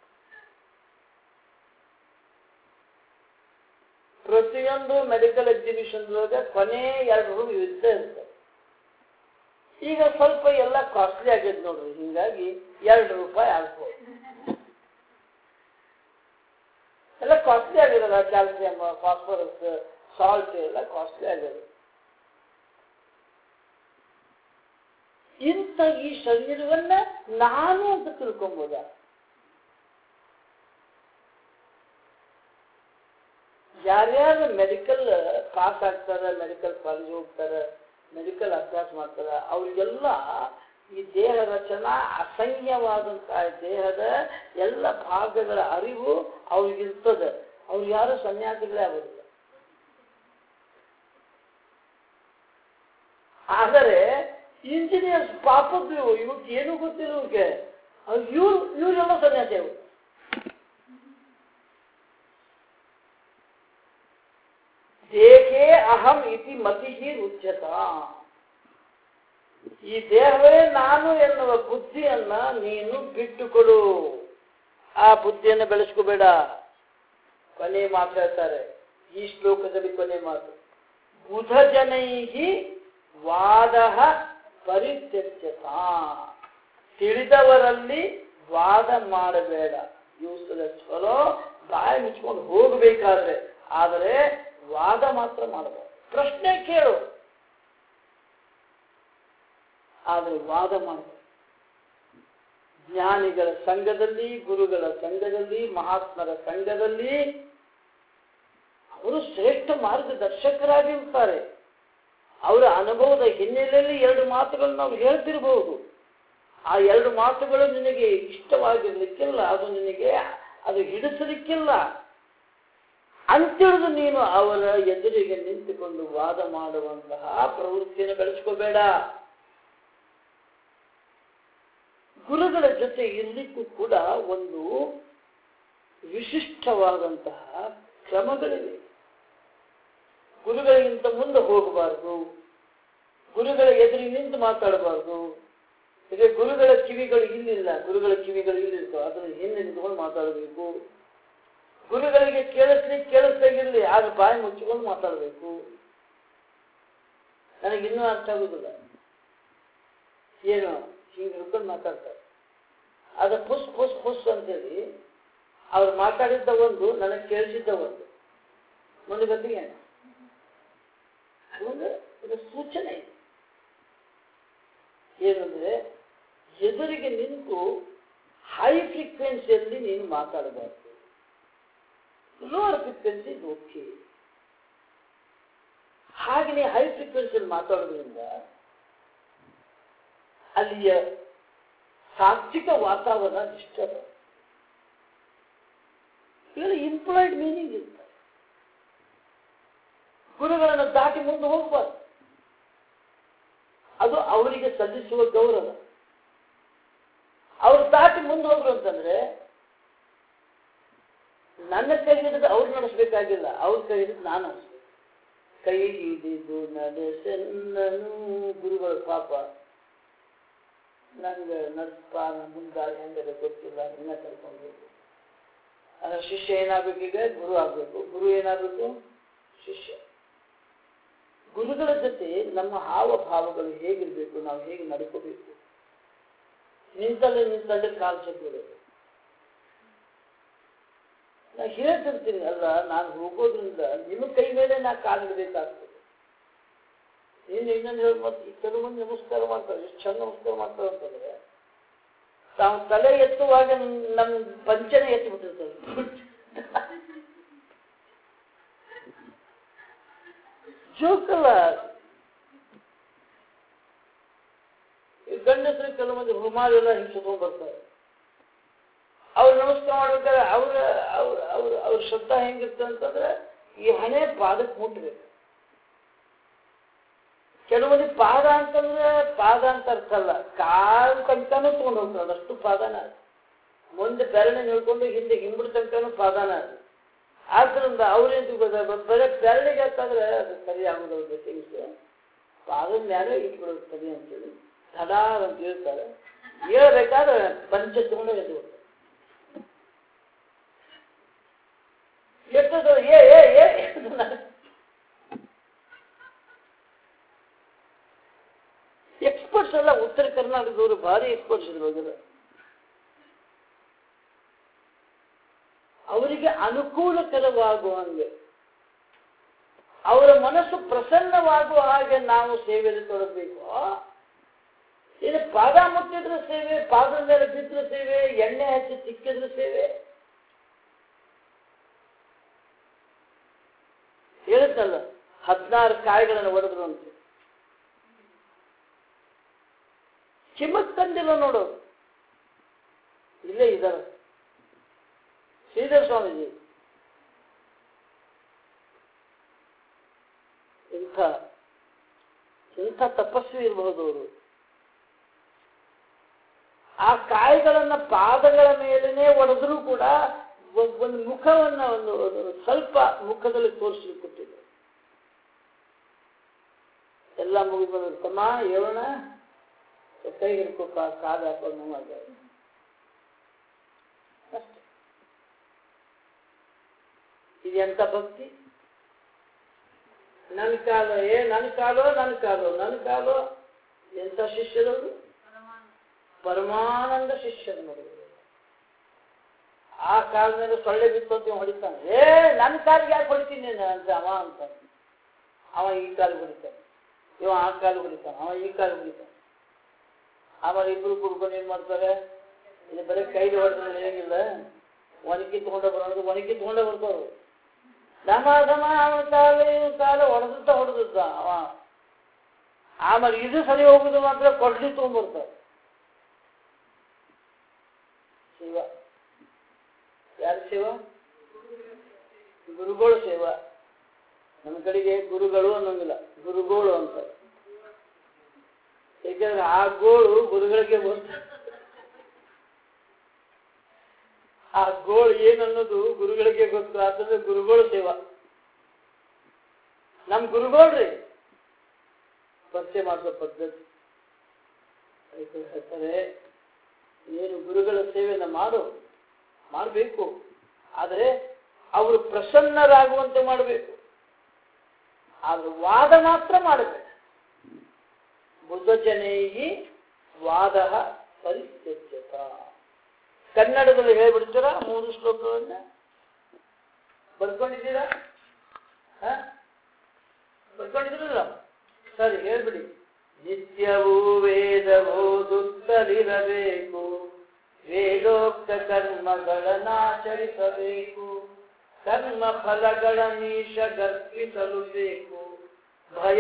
ಪ್ರತಿಯೊಂದು ಮೆಡಿಕಲ್ ಎಕ್ಸಿಬಿಷನ್ ಒಳಗೆ ಕೊನೆ ಎರಡು ರೂಮ್ ಯುದ್ಧ ಇರ್ತದೆ ಈಗ ಸ್ವಲ್ಪ ಎಲ್ಲ ಕಾಸ್ಟ್ಲಿ ಆಗೈತೆ ನೋಡ್ರಿ ಹಿಂಗಾಗಿ ಎರಡು ರೂಪಾಯಿ ಆಗ್ಬೋದು ಎಲ್ಲ ಕಾಸ್ಟ್ಲಿ ಆಗಿರಲ್ಲ ಕ್ಯಾಲ್ಸಿಯಂ ಫಾಸ್ಫರಸ್ ಸಾಲ್ಟ್ ಎಲ್ಲ ಕಾಸ್ಟ್ಲಿ ಆಗಿದೆ ಇಂಥ ಈ ಶರೀರವನ್ನ ನಾನು ಅಂತ ತಿಳ್ಕೊಬೋದ ಯಾರ್ಯಾರು ಮೆಡಿಕಲ್ ಪಾಸ್ ಆಗ್ತಾರ ಮೆಡಿಕಲ್ ಕಾಲೇಜ್ ಹೋಗ್ತಾರ ಮೆಡಿಕಲ್ ಅಭ್ಯಾಸ ಮಾಡ್ತಾರ ಅವ್ರಿಗೆಲ್ಲ ಈ ದೇಹ ರಚನಾ ಅಸಹ್ಯವಾದಂತಹ ದೇಹದ ಎಲ್ಲ ಭಾಗಗಳ ಅರಿವು ಅವ್ರಿಗಿರ್ತದೆ ಅವ್ರು ಯಾರು ಸನ್ಯಾಸಿಗಳೇ ಆಗೋದಿಲ್ಲ ಆದರೆ ಇಂಜಿನಿಯರ್ಸ್ ಪಾಪದ್ದು ಇವಕ್ಕೆ ಏನು ಗೊತ್ತಿಲ್ಲ ಇವಕ್ಕೆ ಇವ್ರು ಇವರೆಲ್ಲ ಸನ್ಯಾಸಿ ಅವರು ದೇಹೇ ಅಹಂ ಇತಿ ಮತಿಹಿ ರುಚ್ಯತ ಈ ದೇಹವೇ ನಾನು ಎನ್ನುವ ಬುದ್ಧಿಯನ್ನ ನೀನು ಬಿಟ್ಟುಕೊಡು ಆ ಬುದ್ಧಿಯನ್ನು ಬೆಳೆಸ್ಕೋಬೇಡ ಕೊನೆ ಮಾತು ಹೇಳ್ತಾರೆ ಈ ಶ್ಲೋಕದಲ್ಲಿ ಕೊನೆ ಮಾತು ಬುಧ ಜನೈಹಿ ವಾದ ಪರಿತ್ಯಜ್ಯತ ತಿಳಿದವರಲ್ಲಿ ವಾದ ಮಾಡಬೇಡ ಯೂಸ್ಲೆಸ್ ಫಲೋ ಬಾಯಿ ಮುಚ್ಕೊಂಡು ಹೋಗಬೇಕಾದ್ರೆ ಆದರೆ ವಾದ ಮಾತ್ರ ಮಾಡಬಹುದು ಪ್ರಶ್ನೆ ಕೇಳು ಆದರೆ ವಾದ ಮಾಡಬೇಕು ಜ್ಞಾನಿಗಳ ಸಂಘದಲ್ಲಿ ಗುರುಗಳ ಸಂಘದಲ್ಲಿ ಮಹಾತ್ಮರ ಸಂಘದಲ್ಲಿ ಅವರು ಶ್ರೇಷ್ಠ ಮಾರ್ಗದರ್ಶಕರಾಗಿರ್ತಾರೆ ಅವರ ಅನುಭವದ ಹಿನ್ನೆಲೆಯಲ್ಲಿ ಎರಡು ಮಾತುಗಳನ್ನು ನಾವು ಹೇಳ್ತಿರಬಹುದು ಆ ಎರಡು ಮಾತುಗಳು ನಿನಗೆ ಇಷ್ಟವಾಗಿರ್ಲಿಕ್ಕಿಲ್ಲ ಅದು ನಿನಗೆ ಅದು ಹಿಡಿಸಲಿಕ್ಕಿಲ್ಲ ಅಂತೇಳಿದು ನೀನು ಅವರ ಎದುರಿಗೆ ನಿಂತುಕೊಂಡು ವಾದ ಮಾಡುವಂತಹ ಪ್ರವೃತ್ತಿಯನ್ನು ಬೆಳೆಸ್ಕೋಬೇಡ ಗುರುಗಳ ಜೊತೆ ಇರಲಿಕ್ಕೂ ಕೂಡ ಒಂದು ವಿಶಿಷ್ಟವಾದಂತಹ ಕ್ರಮಗಳಿವೆ ಗುರುಗಳಿಗಿಂತ ಮುಂದೆ ಹೋಗಬಾರದು ಗುರುಗಳ ಎದುರಿಗೆ ನಿಂತು ಮಾತಾಡಬಾರದು ಈಗ ಗುರುಗಳ ಕಿವಿಗಳು ಇಲ್ಲಿಲ್ಲ ಗುರುಗಳ ಕಿವಿಗಳು ಇಲ್ಲಿರ್ತಾವೆ ಅದರ ಹಿಂದೆ ನಿಂತ್ಕೊಂಡು ಮಾತಾಡಬೇಕು ಗುರುಗಳಿಗೆ ಕೇಳಿಸ್ಲಿಕ್ಕೆ ಕೇಳಿಸ್ದಾಗಿರ್ಲಿ ಆಗ ಬಾಯಿ ಮುಚ್ಚಿಕೊಂಡು ಮಾತಾಡಬೇಕು ನನಗಿನ್ನೂ ಅರ್ಥ ಆಗುದಿಲ್ಲ ಏನು ಹಿಂಗೆ ಹಿಡ್ಕೊಂಡು ಮಾತಾಡ್ತಾರೆ ಅದು ಪುಸ್ ಪುಸ್ ಪುಸ್ ಅಂತೇಳಿ ಅವ್ರು ಮಾತಾಡಿದ್ದ ಒಂದು ನನಗೆ ಕೇಳಿಸಿದ್ದ ಒಂದು ಮುಂದೆ ಗೊತ್ತಿಗೆ ಅದೊಂದು ಒಂದು ಸೂಚನೆ ಇದೆ ಏನಂದ್ರೆ ಎದುರಿಗೆ ನಿಂತು ಹೈ ಫ್ರೀಕ್ವೆನ್ಸಿಯಲ್ಲಿ ನೀನು ಮಾತಾಡಬಾರ್ದು ಲೋವರ್ ಫ್ರೀಕ್ವೆನ್ಸಿ ಓಕೆ ಹಾಗೆ ನೀವು ಹೈ ಫ್ರೀಕ್ವೆನ್ಸಿಯಲ್ಲಿ ಮಾತಾಡೋದ್ರಿಂದ ಅಲ್ಲಿಯ ಸಾತ್ವಿಕ ವಾತಾವರಣ ಡಿಸ್ಟರ್ಬ್ ಇವೆಲ್ಲ ಇಂಪ್ಲಾಯ್ಡ್ ಮೀನಿಂಗ್ ಇರ್ತದೆ ಗುರುಗಳನ್ನು ದಾಟಿ ಮುಂದೆ ಹೋಗ್ಬಾರ್ದು ಅದು ಅವರಿಗೆ ಸಲ್ಲಿಸುವ ಗೌರವ ಅವ್ರು ದಾಟಿ ಮುಂದೆ ಹೋದ್ರು ಅಂತಂದ್ರೆ ನನ್ನ ಕೈ ಹಿಡಿದು ಅವ್ರು ನಡೆಸ್ಬೇಕಾಗಿಲ್ಲ ಅವ್ರ ಕೈ ಹಿಡಿದು ನಾನು ನಡೆಸ್ಬೇಕು ಕೈ ಹಿಡಿದು ನಡೆಸೆನ್ನನು ಗುರುಗಳು ಪಾಪ ನಂಗೆ ನಡ್ಪ ಮುಂದಾರಿ ಹೆಂಗದೆ ಗೊತ್ತಿಲ್ಲ ನಿನ್ನ ಕರ್ಕೊಂಡ್ಬೇಕು ಅದರ ಶಿಷ್ಯ ಏನಾಗಬೇಕು ಈಗ ಗುರು ಆಗ್ಬೇಕು ಗುರು ಏನಾಗಬೇಕು ಶಿಷ್ಯ ಗುರುಗಳ ಜೊತೆ ನಮ್ಮ ಹಾವಭಾವಗಳು ಹೇಗಿರ್ಬೇಕು ನಾವು ಹೇಗೆ ನಡ್ಕೋಬೇಕು ನಿಂತಲ್ಲೇ ನಿಂತಲ್ಲೇ ಕಾಲು ಚಕ್ಕಿರೋದು ನಾ ಹೇಳ್ತಿರ್ತೀನಿ ಅಲ್ಲ ನಾನು ಹೋಗೋದ್ರಿಂದ ನಿಮ್ಮ ಕೈ ಮೇಲೆ ನಾ ಕಾಲಿಡಬೇಕಾಗ್ತದೆ ಇನ್ನು ಇನ್ನೊಂದು ಹೇಳಿ ಮತ್ತೆ ಕೆಲವು ಮಂದಿ ನಮಸ್ಕಾರ ಮಾಡ್ತಾರೆ ಎಷ್ಟು ಚಂದ ನಮಸ್ಕಾರ ಮಾಡ್ತಾರೆ ಅಂತಂದ್ರೆ ತಾವು ತಲೆ ಎತ್ತುವಾಗ ನಮ್ಮ ಪಂಚನೆ ಎತ್ತು ಬಿಟ್ಟಿರ್ತಾರೆ ಜೋಕಲ್ಲ ಈ ಗಂಡಸರು ಕೆಲವು ಮಂದಿ ಹುಮಾಲೆಲ್ಲ ಹಿಂಗೆ ಸುತ್ಕೊಂಡ್ ಬರ್ತಾರೆ ಅವ್ರು ನಮಸ್ಕಾರ ಮಾಡ್ಬೇಕಾದ್ರೆ ಅವ್ರ ಅವ್ರ ಅವ್ರ ಅವ್ರ ಶ್ರದ್ಧಾ ಹೆಂಗಿರ್ತದೆ ಅಂತಂದ್ರೆ ಈ ಹಣೆ ಪಾದಕ್ಕೆ ಮುಟ್ಬೇಕು ಕೆಲವು ಮಂದಿ ಪಾದ ಅಂತಂದ್ರೆ ಪಾದ ಅಂತ ಅರ್ಥ ಅಲ್ಲ ಕಾಲು ತನಕನೂ ತಗೊಂಡು ಹೋಗ್ತಾರೆ ಅದಷ್ಟು ಪಾದನ ಅದು. ಮುಂದೆ ಬೆರಳೆ ನಿಲ್ಕೊಂಡು ಹಿಂದೆ ಹಿಂಬಿಡ ತನಕನೂ ಪಾದನ ಅದು ಆದ್ರಿಂದ ಅವ್ರೇನು ಬರೀ ಬೆರಳಿಗೆ ಅಂತಂದ್ರೆ ಅದು ಸರಿ ಆಗೋದು ಥಿಂಗ್ಸ್ ಪಾದದ ಮೇಲೆ ಇಟ್ಬಿಡೋದು ಸರಿ ಅಂತೇಳಿ ತಡಾರ್ ಅಂತ ಹೇಳ್ತಾರೆ ಹೇಳ್ಬೇಕಾದ್ರೆ ಪಂಚ ತಗೊಂಡು ಎದ್ದು ಹೋಗ್ತಾರೆ ಎಷ್ಟದು ಏ ಏ ಏ ಎಕ್ಸ್ಪರ್ಟ್ಸ್ ಎಲ್ಲ ಉತ್ತರ ಕರ್ನಾಟಕದವರು ಭಾರಿ ಎಕ್ಸ್ಪರ್ಟ್ಸ್ ಇದ್ರು ಅದರ ಅವರಿಗೆ ಅನುಕೂಲಕರವಾಗುವಂಗೆ ಅವರ ಮನಸ್ಸು ಪ್ರಸನ್ನವಾಗುವ ಹಾಗೆ ನಾವು ಸೇವೆಯಲ್ಲಿ ತೊಡಗಬೇಕು ಇದು ಪಾದ ಮುಟ್ಟಿದ್ರೆ ಸೇವೆ ಪಾದದ ಮೇಲೆ ಬಿದ್ದರೆ ಸೇವೆ ಎಣ್ಣೆ ಹಚ್ಚಿ ತಿಕ್ಕಿದ್ರೆ ಸೇವೆ ಹೇಳಿದ್ನಲ್ಲ ಹದಿನಾರು ಕಾಯಿಗಳನ್ನು ಒಡೆದ್ರು ಅಂತ ಚಿಮ್ಮಕ್ಕಂದಿಲ್ಲ ನೋಡು ಇಲ್ಲೇ ಇದ್ದಾರೆ ಶ್ರೀಧರ ಸ್ವಾಮೀಜಿ ಇಂಥ ಇಂಥ ತಪಸ್ವಿ ಇರಬಹುದು ಅವರು ಆ ಕಾಯಿಗಳನ್ನ ಪಾದಗಳ ಮೇಲೇನೆ ಒಡೆದ್ರೂ ಕೂಡ ಒ- ಒಂದು ಮುಖವನ್ನ ಒಂದು ಒಂದು ಸ್ವಲ್ಪ ಮುಖದಲ್ಲಿ ತೋರಿಸ್ಲಿಕ್ಕೆ ಕೊಟ್ಟಿದ್ರು ಎಲ್ಲ ಮುಗಿದು ತಮ್ಮ ಹೇಳೋಣ ಕೈ ಹಿಡ್ಕೊಪ್ಪ ಕಾಲು ಹಾಕೊಂಡು ನೋವಾಗ್ತದೆ ಅಷ್ಟೇ ಇದು ಎಂತ ಭಕ್ತಿ ನನ್ನ ಕಾಲು ಏ ನನ್ನ ಕಾಲು ನನ್ನ ಕಾಲು ನನ್ನ ಕಾಲು ಎಂತ ಶಿಷ್ಯರವರು ಪರಮಾನಂದ ಶಿಷ್ಯರು ನೋಡಿದ್ರು ಆ ಕಾಲ ಮೇಲೆ ಸೊಳ್ಳೆ ಬಿತ್ತು ಅಂತ ಇವ ಹೊಡಿತಾನೆ ಏ ನನ್ನ ಕಾಲಿಗೆ ಯಾಕೆ ಹೊಡಿತೀನಿ ನೀನು ಅಂತ ಅವ ಅಂತ ಅವ ಈ ಕಾಲು ಹೊಡಿತಾನೆ ಇವ ಆ ಕಾಲು ಹೊಡಿತಾನೆ ಅವ ಈ ಕಾಲು ಹೊಡಿತಾನೆ ಆಮೇಲೆ ಇಬ್ರು ಕುಡ್ಕೊಂಡು ಏನ್ ಮಾಡ್ತಾರೆ ಇಲ್ಲಿ ಬರೀ ಕೈಲಿ ಹೊಡೆದ್ರೆ ಹೇಗಿಲ್ಲ ಒಣಗಿ ತಗೊಂಡ ಬರೋದು ಒಣಗಿ ತಗೊಂಡ ಬರ್ತಾವ್ರು ದಮ ದಮ ಅವನ ಕಾಲ ಇವನ ಕಾಲ ಹೊಡೆದುತ್ತ ಹೊಡೆದುತ್ತ ಅವ ಆಮೇಲೆ ಇದು ಸರಿ ಹೋಗುದು ಮಾತ್ರ ಕೊಡ್ಲಿ ತಗೊಂಡ್ಬರ್ತಾರೆ ಶಿವ ಯಾರ ಶಿವ ಗುರುಗಳು ಶಿವ ನಮ್ಮ ಕಡೆಗೆ ಗುರುಗಳು ಅನ್ನೋಂಗಿಲ್ಲ ಗುರುಗಳು ಅಂತ ಏಕೆಂದ್ರೆ ಆ ಗೋಳು ಗುರುಗಳಿಗೆ ಗೊತ್ತು ಆ ಗೋಳು ಏನನ್ನೋದು ಗುರುಗಳಿಗೆ ಗೊತ್ತು ಆದ್ರೆ ಗುರುಗಳು ಸೇವಾ ನಮ್ಮ ಗುರುಗಳ್ರಿ ಪರಿಚಯ ಮಾಡಿಸೋ ಪದ್ಧತಿ ಅದಕ್ಕೆ ಹೇಳ್ತಾರೆ ನೀನು ಗುರುಗಳ ಸೇವೆಯನ್ನು ಮಾಡು ಮಾಡಬೇಕು ಆದರೆ ಅವರು ಪ್ರಸನ್ನರಾಗುವಂತೆ ಮಾಡಬೇಕು ಆದ್ರೆ ವಾದ ಮಾತ್ರ ಮಾಡಬೇಕು ಬುದ್ಧಜನೇಹಿ ವಾದ ಪರಿತ್ಯಜ್ಯತ ಕನ್ನಡದಲ್ಲಿ ಹೇಳ್ಬಿಡ್ತೀರಾ ಮೂರು ಶ್ಲೋಕಗಳನ್ನ ಬರ್ಕೊಂಡಿದ್ದೀರಾ ಹ? ಬರ್ಕೊಂಡಿದ್ದೀರಲ್ಲ ಸರಿ ಹೇಳ್ಬಿಡಿ ನಿತ್ಯವೂ ವೇದ ಓದುತ್ತಲಿರಬೇಕು ವೇದೋಕ್ತ ಕರ್ಮಗಳನ್ನಾಚರಿಸಬೇಕು ಕರ್ಮ ಫಲಗಳ ನೀಶ ಗರ್ಪಿಸಲು ಬೇಕು ಭಯ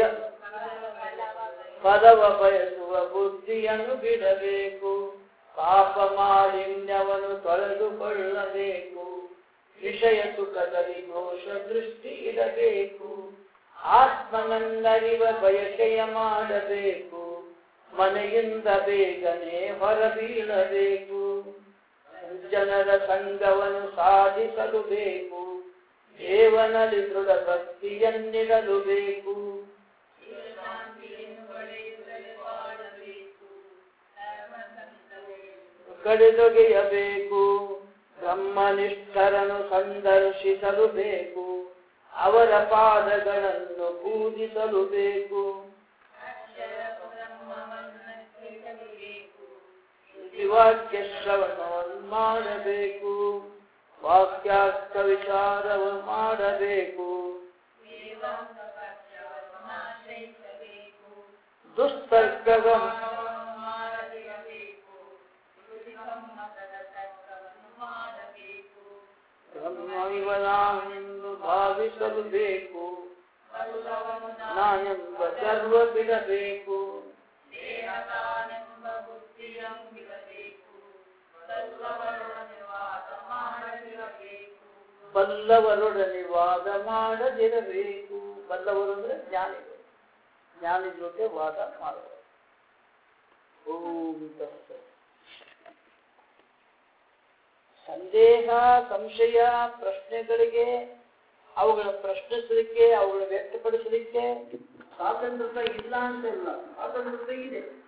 ಪದವ ಬಯಸುವ ಬುದ್ಧಿಯನ್ನು ಬಿಡಬೇಕು ಪಾಪ ಮಾಲಿನ್ಯವನ್ನು ತೊಳೆದುಕೊಳ್ಳಬೇಕು ವಿಷಯ ಸುಖದಲ್ಲಿ ದೋಷ ದೃಷ್ಟಿ ಇಡಬೇಕು ಆತ್ಮನನ್ನರಿವ ಬಯಕೆಯ ಮಾಡಬೇಕು ಮನೆಯಿಂದ ಬೇಗನೆ ಹೊರಬೀಳಬೇಕು ಜನರ ಸಂಘವನ್ನು ಸಾಧಿಸಲು ಬೇಕು ದೇವನಲ್ಲಿ ದೃಢ ಭಕ್ತಿಯನ್ನಿಡಲು ಬೇಕು ಕಡೆದೊಗೆಯಬೇಕು ಬ್ರಹ್ಮನಿಷ್ಠರನ್ನು ಸಂದರ್ಶಿಸಲು ಬೇಕು ಅವರ ಪಾದಗಳನ್ನು ಪೂಜಿಸಲು ಬೇಕು ವಾಕ್ಯ ಶ್ರವಣವನ್ನು ಮಾಡಬೇಕು ವಾಕ್ಯಾರ್ಥ ವಿಚಾರವನ್ನು ಮಾಡಬೇಕು ದುಸ್ತರ್ಕಗಳನ್ನು ಬ್ರಹ್ಮವಿವ ನಾನೆಂದು ಭಾವಿಸಲು ಬೇಕು ನಾನೆಂಬ ಸರ್ವ ಬಿಡಬೇಕು ಬಲ್ಲವರೊಡನೆ ವಾದ ಮಾಡದಿರಬೇಕು ಬಲ್ಲವರು ಅಂದ್ರೆ ಜ್ಞಾನಿಗಳು ಜ್ಞಾನಿ ಜೊತೆ ವಾದ ಮಾಡುವರು ಓಂ ತತ್ಸತ್. ಸಂದೇಹ ಸಂಶಯ ಪ್ರಶ್ನೆಗಳಿಗೆ ಅವುಗಳ ಪ್ರಶ್ನಿಸಲಿಕ್ಕೆ ಅವುಗಳ ವ್ಯಕ್ತಪಡಿಸಲಿಕ್ಕೆ ಸ್ವಾತಂತ್ರ್ಯ ಇಲ್ಲ ಅಂತ ಇಲ್ಲ ಸ್ವಾತಂತ್ರ್ಯ ಇದೆ